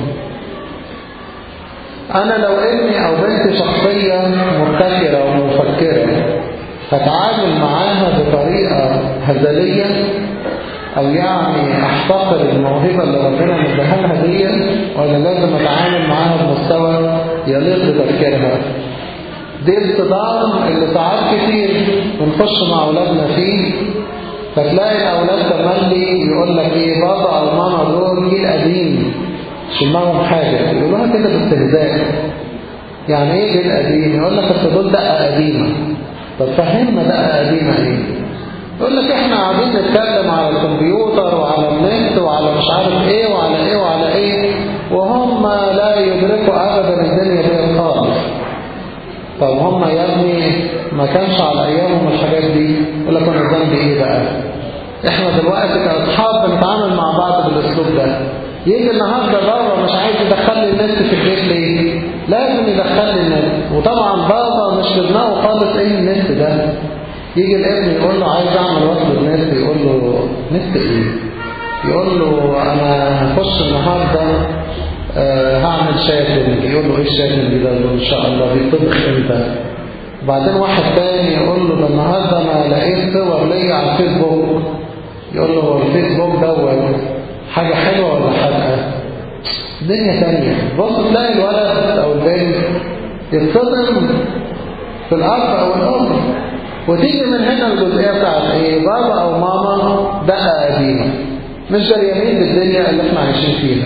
أنا لو ابني أو بنتي شخصية مبتكرة ومفكرة فتعامل معاها بطريقة هزلية أو يعني أحتقر الموهبة اللي ربنا مديها لها دي ولا لازم أتعامل معاها بمستوى يليق بتفكيرها دي الصدام اللي ساعات كتير بنخش مع أولادنا فيه فتلاقي الأولاد تملي يقول لك إيه بابا أو ماما دول جيل قديم مش معهم حاجة يقولوها كده باستهزاء يعني إيه جيل قديم يقول لك أصل دول دقة قديمة طب فهمنا دقة قديمة إيه يقول لك إحنا قاعدين نتكلم على الكمبيوتر وعلى النت وعلى مش عارف إيه وعلى إيه وعلى إيه وهم لا يدركوا أبدا الدنيا دي خالص طب هم يا ابني ما كانش على ايامهم الحاجات دي يقول لك انا ذنبي ايه بقى احنا دلوقتي كاصحاب بنتعامل مع بعض بالاسلوب ده يجي النهارده بابا مش عايز يدخل لي النت في البيت ليه لازم يدخل لي النت وطبعا بابا مش في دماغه خالص ايه النت ده يجي الابن يقول له عايز اعمل وصل النت يقول له نت ايه يقول له انا هخش النهارده أه هعمل شاتنج يقول له ايه الشاتنج ده ان شاء الله بيطبخ امتى وبعدين واحد تاني يقول له ده النهارده انا لقيت صور ليا على الفيسبوك يقول له هو الفيسبوك دوت حاجه حلوه ولا حاجه دنيا تانية بص تلاقي الولد او البنت يتصدم في الاب او الام وتيجي من هنا الجزئيه بتاعت ايه بابا او ماما دقه قديمه مش دريانين بالدنيا اللي احنا عايشين فيها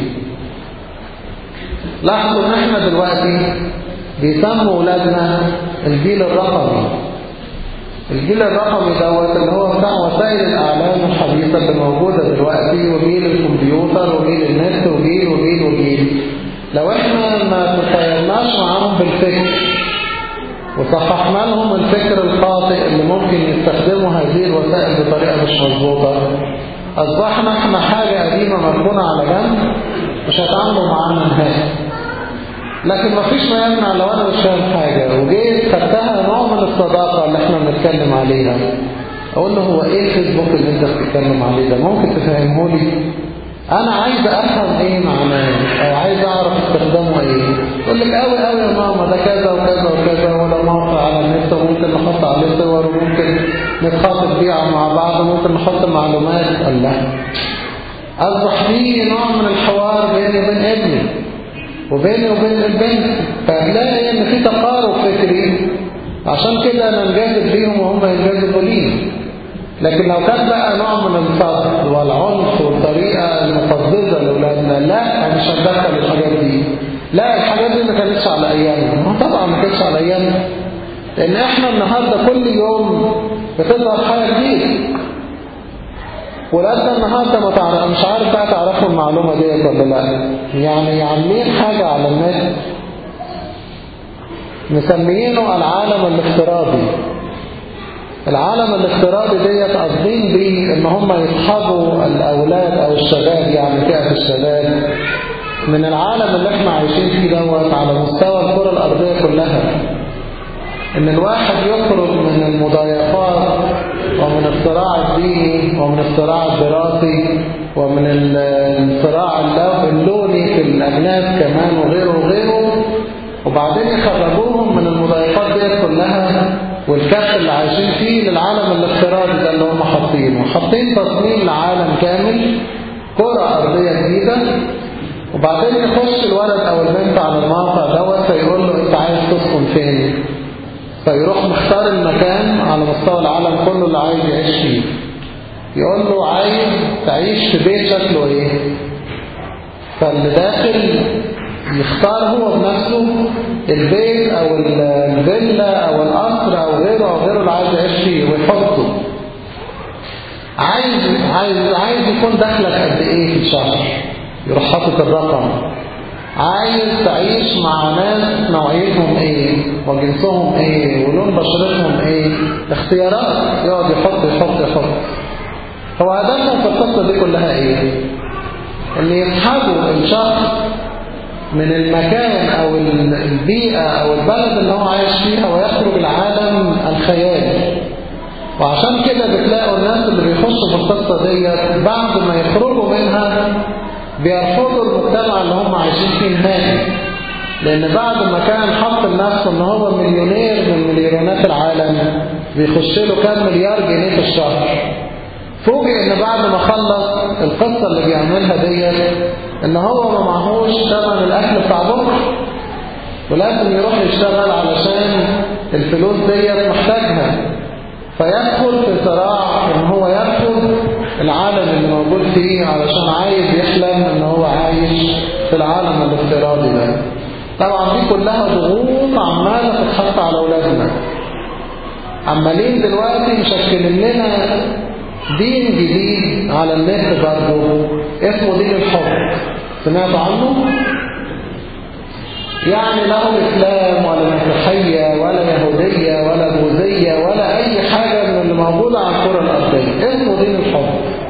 لاحظوا ان احنا دلوقتي بيسموا اولادنا الجيل الرقمي الجيل الرقمي دوت اللي هو بتاع وسائل الاعلام الحديثه اللي موجوده دلوقتي وجيل الكمبيوتر وجيل النت وجيل وجيل وجيل لو احنا ما تخيلناش معاهم بالفكر وصححنا لهم الفكر الخاطئ اللي ممكن يستخدموا هذه الوسائل بطريقه مش مظبوطه اصبحنا احنا حاجه قديمه مركونه على جنب مش هيتعاملوا معانا نهائي لكن ما فيش ما يمنع لو انا مش فاهم حاجة وجيت خدتها نوع من الصداقة اللي احنا بنتكلم عليها اقول له هو ايه الفيسبوك اللي انت بتتكلم عليه ده ممكن تفهمه لي انا عايز افهم ايه معناه او عايز اعرف استخدامه ايه يقول لك قوي قوي يا ماما ده كذا وكذا وكذا ولا موقع على النت وممكن نحط عليه صور وممكن نتخاطب بيه مع بعض وممكن نحط معلومات الله اصبح في نوع من الحوار بيني وبين ابني وبيني وبين البنت فهتلاقي ان في تقارب فكري عشان كده انا انجذب بيهم وهم ينجذبوا لي لكن لو كان بقى نوع من الفضل والعنف والطريقه المقززه لاولادنا لا مش هندخل الحاجات دي لا الحاجات دي ما كانتش على ايامنا ما طبعا ما كانتش على ايامنا لان احنا النهارده كل يوم بتظهر حاجه جديده ولادنا النهارده ما تعرف مش عارف بقى تعرفوا المعلومه ديت ولا لا يعني عاملين حاجه على النت مسميينه العالم الافتراضي العالم الافتراضي ديت قاصدين بيه ان هم يسحبوا الاولاد او الشباب يعني فئه الشباب من العالم اللي احنا عايشين فيه دوت على مستوى الكره الارضيه كلها ان الواحد يخرج من المضايقات ومن الصراع الديني ومن الصراع الدراسي ومن الصراع اللوني في الأجناس كمان وغيره وغيره وبعدين يخرجوهم من المضايقات دي كلها والكف اللي عايشين فيه للعالم الافتراضي ده اللي هم حاطينه حاطين تصميم لعالم كامل كرة أرضية جديدة وبعدين يخش الولد أو البنت على الموقع دوت فيقول له أنت عايز تسكن فين فيروح مختار المكان على مستوى العالم كله اللي عايز يعيش فيه يقول له عايز تعيش في بيت شكله ايه فاللي داخل يختار هو بنفسه البيت او الفيلا او القصر او غيره او غيره اللي عايز يعيش فيه ويحطه عايز عايز عايز يكون دخلك قد ايه في الشهر يروح حاطط الرقم عايز تعيش مع ناس نوعيتهم ايه وجنسهم ايه ولون بشرتهم ايه اختيارات يقعد يحط يحط يحط هو هدفهم في القصة دي كلها ايه ان يسحبوا الشخص من المكان او البيئة او البلد اللي هو عايش فيها ويخرج العالم الخيالي وعشان كده بتلاقوا الناس اللي بيخشوا في القصة ديت بعد ما يخرجوا منها بيرفضوا المجتمع اللي هم عايشين فيه نهائي لان بعد ما كان حط لنفسه ان هو مليونير من مليونات العالم بيخش له كام مليار جنيه في الشهر فوجئ ان بعد ما خلص القصة اللي بيعملها ديت ان هو ما معهوش ثمن الاكل بتاع بكره ولازم يروح يشتغل علشان الفلوس ديت محتاجها فيدخل في صراع ان هو يرفض العالم اللي موجود فيه علشان عايز يحلم ان هو عايش في العالم الافتراضي ده طبعا دي كلها ضغوط عمالة تتحط على اولادنا عمالين دلوقتي مشكلين لنا دين جديد على النت برضه اسمه دين الحب سمعتوا عنه؟ يعني لا إسلام ولا مسيحية ولا يهودية ولا بوذية ولا أي حاجة من اللي موجودة على الكرة الأرضية اسمه دين الحب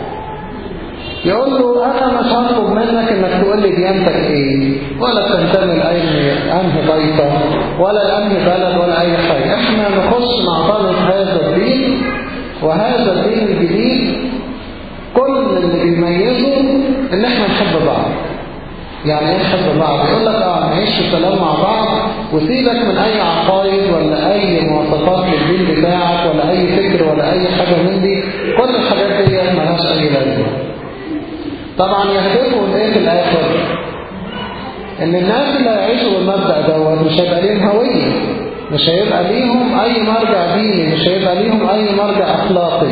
يقول له أنا مش هطلب منك إنك تقول لي ديانتك إيه ولا تنتمي لأي أنهي طائفة ولا لأنهي بلد ولا أي حاجة إحنا نخش نعترض هذا الدين وهذا الدين الجديد كل اللي بيميزه إن إحنا نحب بعض يعني ايه نحب بعض يقول لك اه نعيش في سلام مع بعض وسيبك من اي عقائد ولا اي مواصفات للدين بتاعك ولا اي فكر ولا اي حاجة من دي كل الحاجات دي ملهاش اي لازمة طبعا يهدفوا ايه في الاخر ان الناس اللي هيعيشوا بالمبدأ دوت مش هيبقى ليهم هوية مش هيبقى ليهم اي مرجع ديني مش هيبقى ليهم اي مرجع اخلاقي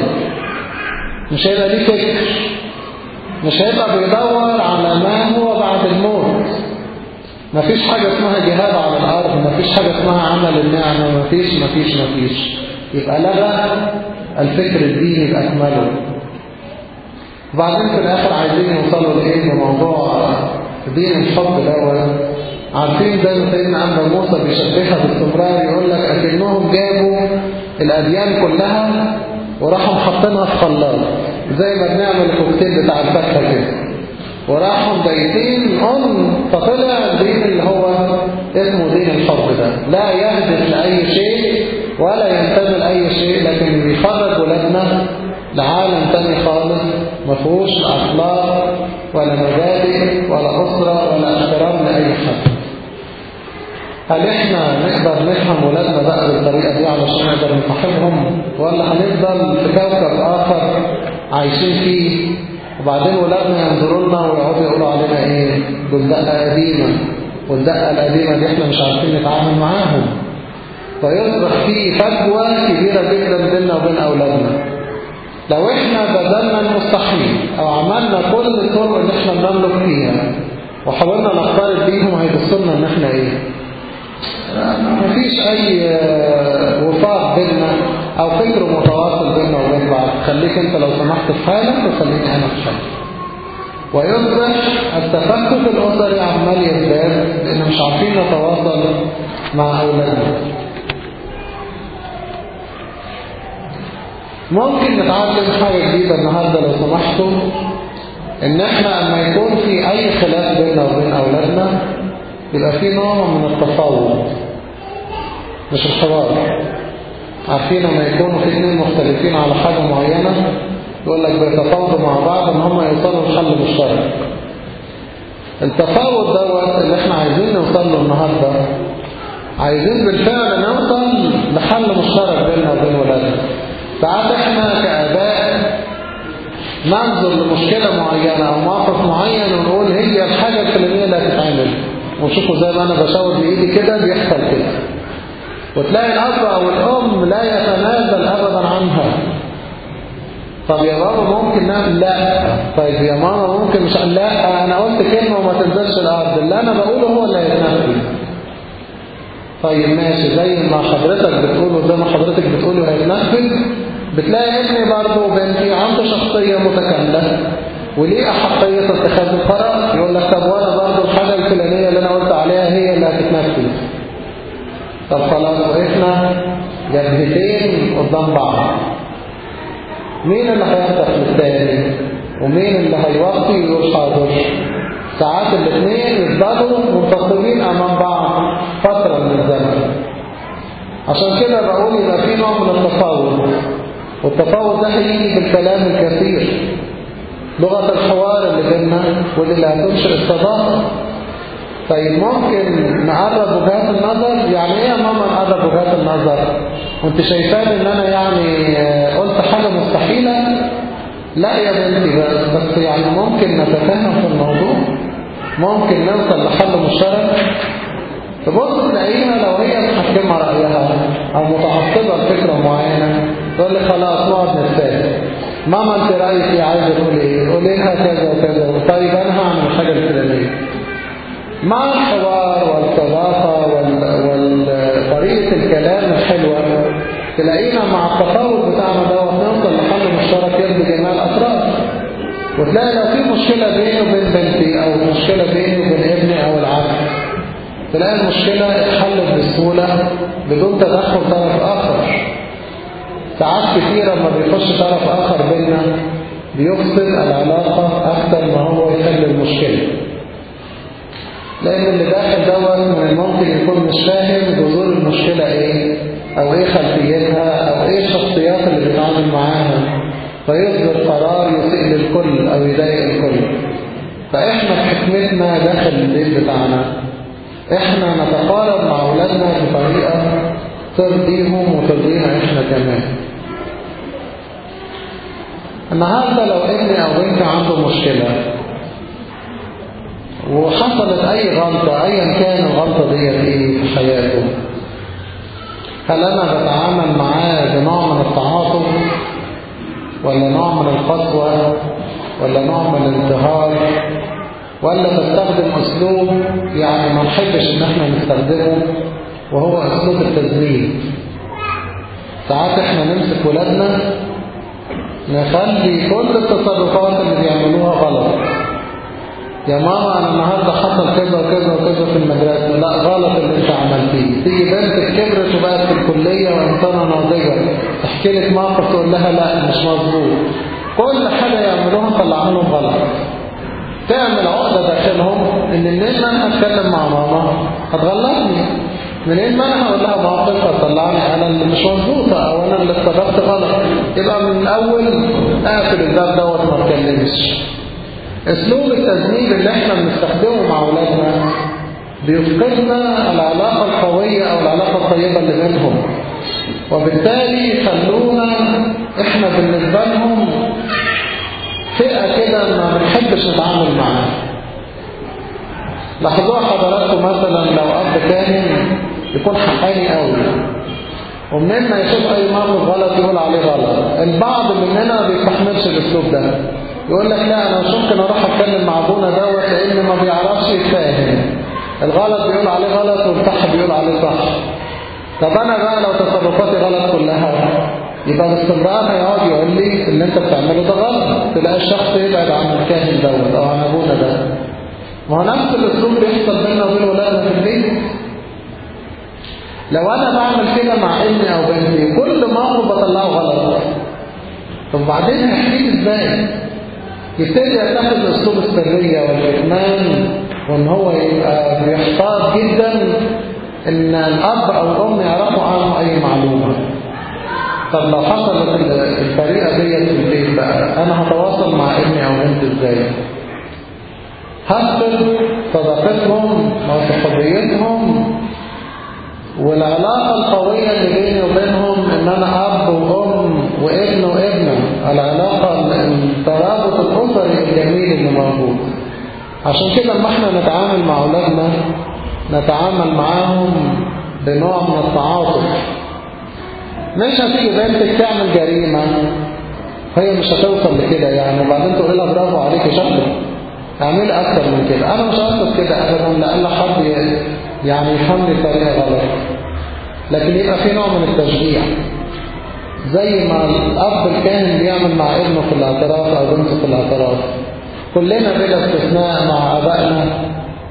مش هيبقى ليه فكر مش هيبقى بيدور على ما هو بعد الموت مفيش حاجة اسمها جهاد على الأرض مفيش حاجة اسمها عمل النعمة مفيش مفيش مفيش يبقى لغى الفكر الديني بأكمله وبعدين في الآخر عايزين يوصلوا لإيه لموضوع دين الحب دوت عارفين زي ما سيدنا أنبا موسى بيشبهها باستمرار يقول لك أكنهم جابوا الأديان كلها وراحوا محطينها في خلاط زي ما بنعمل الكوكتيل بتاع الفاكهه كده وراحوا بايتين ام فطلع الدين اللي هو اسمه دين الحب ده لا يهدف لأي شيء ولا ينتمي لأي شيء لكن بيخرج ولادنا لعالم تاني خالص ما فيهوش أخلاق ولا مبادئ ولا أسرة ولا احترام لأي حد هل احنا نقدر نفهم ولادنا بقى بالطريقة دي علشان نقدر نصاحبهم ولا هنفضل في كوكب آخر عايشين فيه وبعدين ولادنا ينظروا لنا ويقعدوا يقولوا علينا ايه دول دقة قديمة والدقة القديمة دي احنا مش عارفين نتعامل معاهم فيصبح في فجوة كبيرة جدا بيننا وبين أولادنا لو احنا بذلنا المستحيل او عملنا كل الطرق اللي احنا بنملك فيها وحاولنا نختلط بيهم هيبصوا لنا ان احنا ايه مفيش اي وفاق بيننا او فكر متواصل بيننا وبين بعض خليك انت لو سمحت في حالك وخليني انا في حالي ويصبح التفكك الاسري عمال يزداد لان مش عارفين نتواصل مع اولادنا ممكن نتعلم حاجة جديدة النهاردة لو سمحتوا ان احنا اما يكون في اي خلاف بيننا وبين اولادنا يبقى في نوع من التفاوض مش الحوار عارفين لما يكونوا في اثنين مختلفين على حاجة معينة يقول لك بيتفاوضوا مع بعض ان هم يوصلوا لحل مشترك التفاوض دوت اللي احنا عايزين نوصل له النهارده عايزين بالفعل نوصل لحل مشترك بيننا وبين ولادنا ساعات احنا كآباء ننظر لمشكلة معينة او موقف معين ونقول هي الحاجة الفلانية اللي هتتعمل وشوفوا زي ما انا بشاور بايدي كده بيحصل كده وتلاقي الاب او الام لا يتنازل ابدا عنها طب يا بابا ممكن نعمل لا طيب يا ماما ممكن مش لا انا قلت كلمة وما تنزلش الارض اللي انا بقوله هو اللي هيتنفذ طيب ماشي زي ما حضرتك بتقول وزي ما حضرتك بتقول وهيتنفذ بتلاقي ابني برضه وبنتي عنده شخصية متكاملة وليه أحقية اتخاذ القرار يقول لك طب وانا برضه الحاجة الفلانية اللي أنا قلت عليها هي اللي هتتنفذ طب خلاص وقفنا جبهتين قدام بعض مين اللي هيفتح للتاني ومين اللي هيوطي ويقول حاضر ساعات الاثنين يفضلوا منتصبين امام بعض فترة من الزمن عشان كده بقول يبقى في نوع من التفاوض والتفاوض ده هيجي بالكلام الكثير لغة الحوار اللي بيننا واللي هتنشئ الصداقة طيب ممكن نقرب وجهات النظر يعني ايه يا ماما نقرب وجهات النظر وانت شايفان ان انا يعني قلت حاجة مستحيلة لا يا بنتي بس, بس يعني ممكن نتفاهم في الموضوع ممكن نوصل لحل مشترك تبص تلاقيها لو هي محكمة رأيها أو متعصبة لفكرة معينة تقول لي خلاص نقعد نتفاهم ماما انت رأيك ايه عايزة تقول ايه قولي لها كذا وكذا طيب انا هعمل الحاجة الفلانية مع الحوار والصداقة وطريقة الكلام الحلوة تلاقينا مع التفاوض بتاعنا دوت نوصل لحل مشترك يرضي جميع الأطراف وتلاقي لو في مشكلة بيني وبين بنتي أو مشكلة بيني وبين ابني أو العكس تلاقي المشكلة اتحلت بسهولة بدون تدخل طرف آخر ساعات كثيرة لما بيخش طرف آخر بيننا بيفصل العلاقة أكثر ما هو يحل المشكلة لأن اللي داخل دوت من الممكن يكون مش فاهم جذور المشكلة إيه أو إيه خلفيتها أو إيه الشخصيات اللي بيتعامل معاها فيصدر قرار يسيء للكل أو يضايق الكل فإحنا بحكمتنا داخل البيت بتاعنا إحنا نتقارب مع أولادنا بطريقة ترضيهم وترضينا إحنا كمان النهاردة لو ابني أو بنتي عنده مشكلة وحصلت أي غلطة أيا كان الغلطة دي ايه في حياته هل أنا بتعامل معاه بنوع من التعاطف ولا نوع من القسوة ولا نوع من الانتهار ولا بستخدم أسلوب يعني ما نحبش إن احنا نستخدمه وهو أسلوب التزميل ساعات احنا نمسك ولادنا نخلي كل التصرفات اللي بيعملوها غلط يا ماما انا النهارده حصل كذا وكذا وكذا في المدرسه لا غلط اللي انت عملتيه تيجي بنتك كبرت وبقت في الكليه وانسانه ناضجه تحكي لك موقف تقول لها لا مش مظبوط كل حاجه يعملوها طلع لهم غلط تعمل عقده داخلهم ان منين ما انا هتكلم مع ماما هتغلطني منين ما انا هقول لها موقف هتطلعني انا اللي مش مظبوطه او انا اللي اتصرفت غلط يبقى من الاول اقفل الباب دوت ما اتكلمش اسلوب التزميل اللي احنا بنستخدمه مع اولادنا بيفقدنا العلاقة القوية او العلاقة الطيبة اللي بينهم وبالتالي يخلونا احنا بالنسبة لهم فئة كده ما بنحبش نتعامل معاها لاحظوها حضراتكم مثلا لو اب كاهن يكون حقاني قوي ومنين ما يشوف اي موقف غلط يقول عليه غلط البعض مننا ما بيستحملش الاسلوب ده يقول لك لا انا مش ممكن اروح اتكلم مع ابونا دوت لان ما بيعرفش يتفاهم الغلط بيقول عليه غلط والصح بيقول عليه صح طب انا بقى لو تصرفاتي غلط كلها يبقى باستمرار هيقعد يقول لي اللي انت بتعمله ده غلط تلاقي الشخص يبعد عن الكاهن دوت او عن ابونا ده ما هو نفس الاسلوب بيحصل بيننا وبين ولادنا في البيت لو انا بعمل كده مع ابني او بنتي كل موقف بطلعه غلط طب بعدين هحكيه ازاي يبتدي يتخذ اسلوب السريه والكتمان وان هو يبقى بيحتاط جدا ان الاب او الام يعرفوا عنه اي معلومه طب لو حصلت الطريقه ديت في البيت بقى انا هتواصل مع ابني او بنتي ازاي هفقد صداقتهم وصحوبيتهم والعلاقة القوية اللي بيني وبينهم ان انا اب وام وابن وابنة العلاقة الترابط الاسري الجميل اللي موجود عشان كده لما احنا نتعامل مع اولادنا نتعامل معاهم بنوع من التعاطف مش هتيجي بنتك تعمل جريمة هي مش هتوصل لكده يعني وبعدين تقول لها برافو عليكي شكلك اعمل اكتر من كده انا مش قصد كده ابدا لان حد يعني يفهمني بطريقه غلط لكن يبقى في نوع من التشجيع زي ما الاب الكاهن بيعمل مع ابنه في الاعتراف او بنته في الاعتراف كلنا بلا استثناء مع ابائنا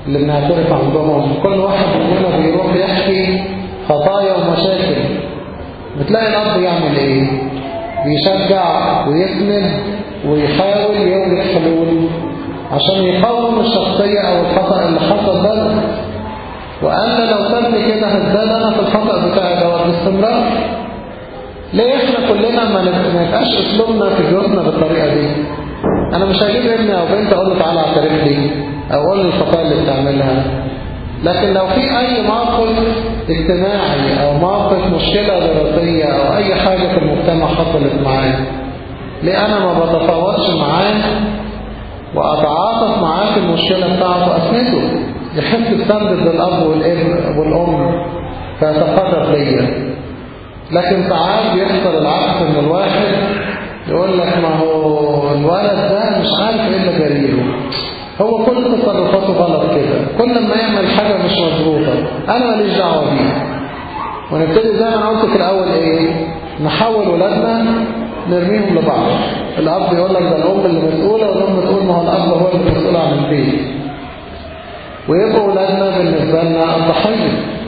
اللي بنعترف عندهم كل واحد مننا بيروح يحكي خطايا ومشاكل بتلاقي الأب يعمل إيه؟ بيشجع ويسند ويحاول يوجد حلول عشان يقاوم الشخصية أو الخطأ اللي حصل ده وأنا لو سابني كده هزداد أنا في الخطأ بتاعي دوت باستمرار ليه احنا كلنا ما نبقاش اسلوبنا في بيوتنا بالطريقة دي انا مش هجيب ابني او بنت اقول له تعالى اعترف لي او اقول له الخطايا اللي بتعملها لكن لو في اي موقف اجتماعي او موقف مشكلة دراسية او اي حاجة في المجتمع حصلت معاه ليه انا ما بتفاوضش معاه واتعاطف معاه في المشكلة بتاعته اسنده يحس بسند للاب والابن والام فيتقرب ليا لكن ساعات بيحصل العكس ان الواحد يقول لك ما هو الولد ده مش عارف ايه اللي جريله هو كل تصرفاته غلط كده كل ما يعمل حاجة مش مظبوطة انا ماليش دعوة بيه ونبتدي زي ما انا قلت في الاول ايه نحول ولادنا نرميهم لبعض الاب يقول لك ده الام اللي مسؤولة والام تقول ما هو الاب هو اللي مسؤول عن البيت ويبقوا ولادنا بالنسبة لنا الضحية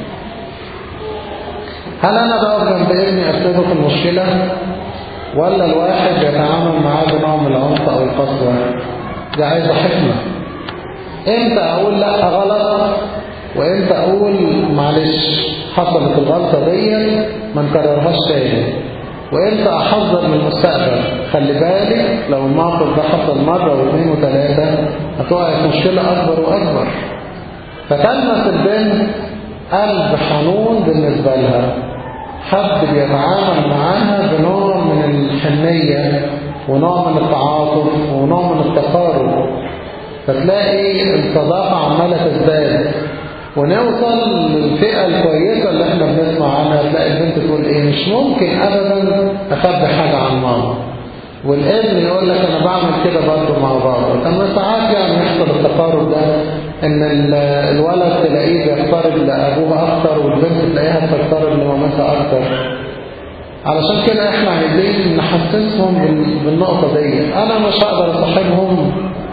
هل أنا بقف جنب ابني أسنده في المشكلة ولا الواحد يتعامل معاه بنوع من العنف أو القسوة دي عايزة حكمة امتى أقول لا غلط وامتى أقول معلش حصلت الغلطة دي ما نكررهاش تاني وامتى أحذر من المستقبل خلي بالك لو الموقف ده حصل مرة واثنين وثلاثة هتقع في مشكلة أكبر وأكبر فتلمس البنت قلب حنون بالنسبة لها حد بيتعامل معاها بنوع من الحنية ونوع من التعاطف ونوع من التقارب فتلاقي الصداقة عمالة تزداد ونوصل للفئة الكويسة اللي احنا بنسمع عنها تلاقي البنت تقول ايه مش ممكن ابدا اخبي حاجة عن ماما والابن يقول لك انا بعمل كده برضه مع بابا طب ما ساعات يعني يحصل التقارب ده ان الولد تلاقيه بيقترب لابوه اكتر والبنت تلاقيها بتقترب لمامتها اكتر علشان كده احنا عايزين نحسسهم بالنقطة دي انا مش هقدر اصاحبهم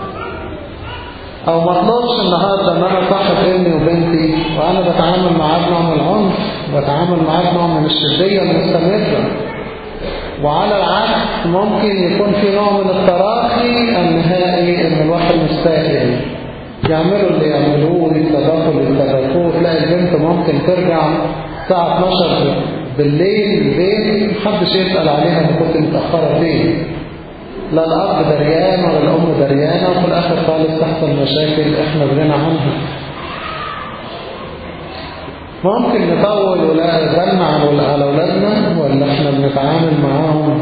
او ما اطلبش النهارده ان انا صاحب ابني وبنتي وانا بتعامل معاه بنوع من العنف بتعامل معاه بنوع من الشدية المستمرة وعلى العكس ممكن يكون في نوع من التراخي النهائي ان الواحد مستاهل يعملوا اللي يعملوه يتصرفوا اللي يتصرفوه تلاقي البنت ممكن ترجع الساعة 12 بالليل البيت محدش يسأل عليها ان كنت متأخرة فين لا الأب دريان ولا الأم دريانة وفي الآخر خالص تحصل مشاكل احنا بغنى عنها ممكن نطول ولا بالنا على أولادنا ولا احنا بنتعامل معاهم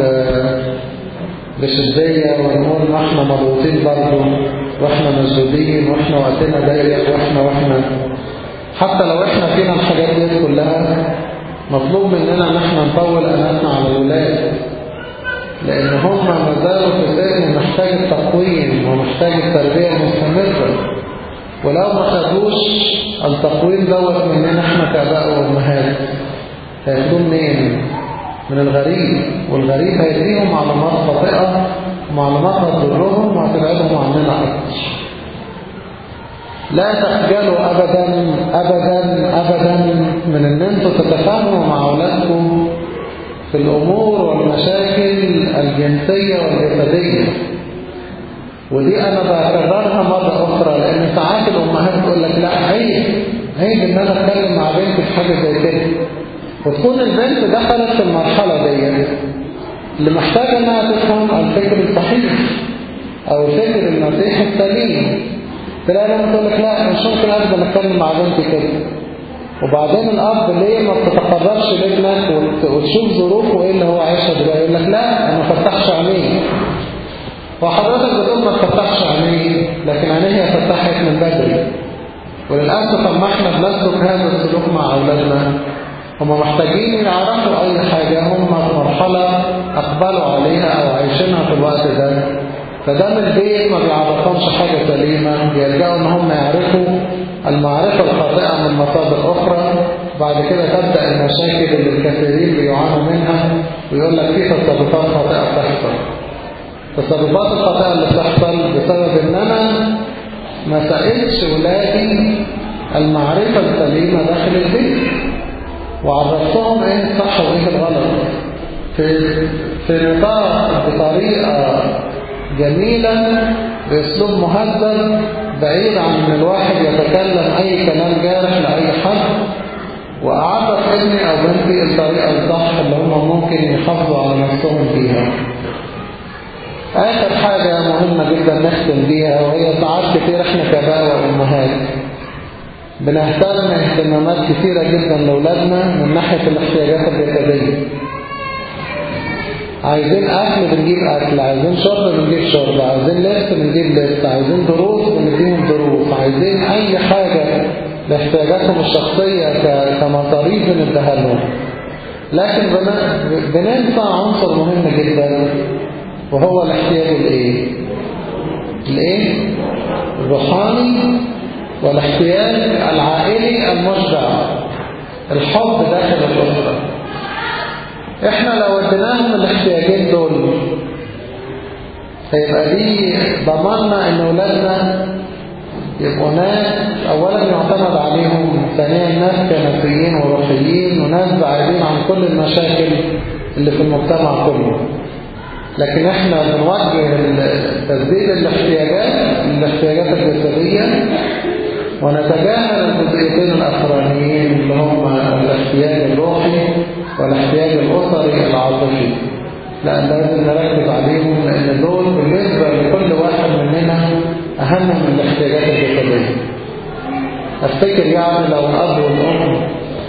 بشدية ونقول ما احنا مضغوطين برضه واحنا مسدودين واحنا وقتنا ضيق واحنا واحنا حتى لو احنا فينا الحاجات دي كلها مطلوب مننا ان احنا نطول اناتنا على الولاد لان هم ما زالوا في سن محتاج التقويم ومحتاج التربية المستمرة ولو ما خدوش التقويم دوت مننا احنا كاباء وامهات هياخدوه منين؟ من الغريب والغريب هيديهم معلومات خاطئة معلومات هتضرهم وهتبعدهم عننا أكتر لا تخجلوا أبدا أبدا أبدا من أن أنتوا تتفاهموا مع أولادكم في الأمور والمشاكل الجنسية والجسدية ودي أنا بكررها مرة أخرى لأن ساعات الأمهات تقول لك لا عيب عيب إن أنا أتكلم مع بنتي في حاجة زي كده وتكون البنت دخلت في المرحلة دي اللي محتاجة انها تفهم الفكر الصحيح او الفكر المسيحي السليم تلاقي لما تقول لك لا مش ممكن ابدا اتكلم مع بنتي كده وبعدين الاب ليه ما بتتقربش لابنك وتشوف ظروفه ايه اللي هو عايشها دلوقتي يقول لك لا ما فتحش عينيه وحضرتك بتقول ما تفتحش عينيه لكن عينيه فتحت من بدري وللاسف اما احنا بنسلك هذا السلوك مع اولادنا هم محتاجين يعرفوا أي حاجة هم في مرحلة أقبلوا عليها أو عايشينها في الوقت ده فدام البيت ما بيعرفهمش حاجة سليمة بيلجأوا إن هم يعرفوا المعرفة الخاطئة من مصادر أخرى بعد كده تبدأ المشاكل اللي الكثيرين بيعانوا منها ويقول لك في تصرفات خاطئة بتحصل التصرفات الخاطئة اللي بتحصل بسبب إن أنا ما سألتش ولادي المعرفة السليمة داخل البيت وعرفتهم ايه الصح وايه الغلط في في نطاق بطريقة جميلة بأسلوب مهذب بعيد عن ان الواحد يتكلم اي كلام جارح لأي حد وأعرف ابني أو بنتي الطريقة الصح اللي هم ممكن يحافظوا على نفسهم فيها آخر حاجة مهمة جدا نختم بيها وهي ساعات كتير احنا كباء وأمهات بنهتم اهتمامات كثيرة جدا لأولادنا من ناحية الاحتياجات الجسدية عايزين أكل بنجيب أكل عايزين شرب بنجيب شرب عايزين لبس بنجيب لبس عايزين دروس بنديهم دروس عايزين أي حاجة لاحتياجاتهم الشخصية كمصاريف بنديها لهم لكن بننسى عنصر مهم جدا وهو الاحتياج الايه الايه الروحاني والاحتياج العائلي المشبع الحب داخل الأسرة احنا لو اديناهم الاحتياجين دول هيبقى دي ضماننا ان اولادنا يبقوا ناس اولا يعتمد عليهم ثانيا ناس كنسيين وروحيين وناس بعيدين عن كل المشاكل اللي في المجتمع كله لكن احنا بنوجه تسديد الاحتياجات الاحتياجات الجسدية ونتجاهل الجزئيتين الاخرانيين اللي هم الاحتياج الروحي والاحتياج الاسري العاطفي لا لازم نركز عليهم لان دول بالنسبة لكل واحد مننا اهم من الاحتياجات الجسدية افتكر يعني لو الاب والام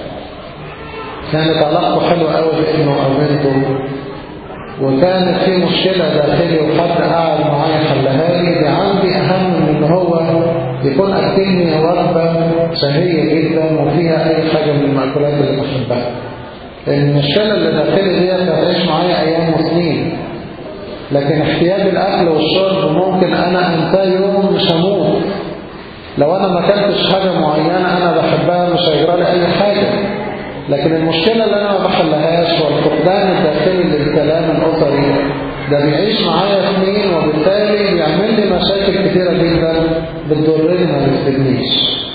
كانت علاقته حلوة قوي بابنه او بنته وكانت في مشكلة داخلي وحد قاعد معايا حلها لي دي عندي أهم من إن هو يكون أكلني وجبة شهية جدا وفيها أي حاجة من المأكولات اللي بحبها لأن المشكلة اللي داخلي دي هتعيش معايا أيام وسنين لكن احتياج الأكل والشرب ممكن أنا أنساه يوم مش هموت لو أنا ما كلتش حاجة معينة أنا بحبها مش هيجرى لي أي حاجة لكن المشكلة اللي أنا ما بحلهاش والفقدان الداخلي للكلام الأسري ده بيعيش معايا سنين وبالتالي بيعمل لي مشاكل كتيرة جدا بتضرني ما بتفيدنيش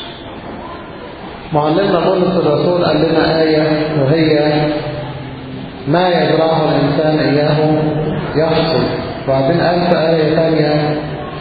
معلمنا بولس الرسول قال لنا آية وهي ما يزرعه الإنسان إياه يحصل وبعدين قال في آية ثانية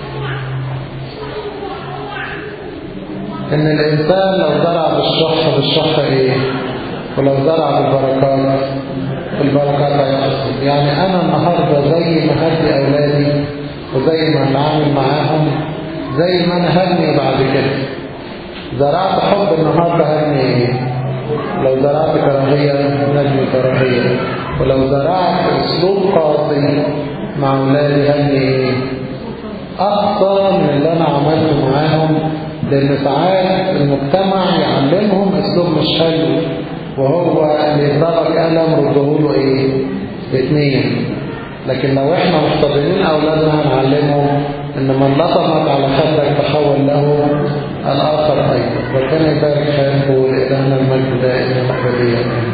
إن الإنسان لو زرع بالشح بالشح إيه ولو زرع بالبركات البركات هيحصل يعني أنا النهاردة زي ما هدي أولادي وزي ما أتعامل معاهم زي ما أنا هبني بعد كده زرعت حب النهاردة هبني إيه لو زرعت كراهية نبني كراهية ولو زرعت أسلوب قاسي مع أولادي هبني إيه أكثر من اللي أنا عملته معاهم لأن ساعات المجتمع يعلمهم أسلوب مش حلو وهو اللي يضربك قلم رده له ايه اثنين لكن لو احنا محتضنين اولادنا هنعلمهم ان من لطمك على خدك تحول له الاخر ايضا ربنا يبارك حياتكم ولإلهنا المجد دائما ابديا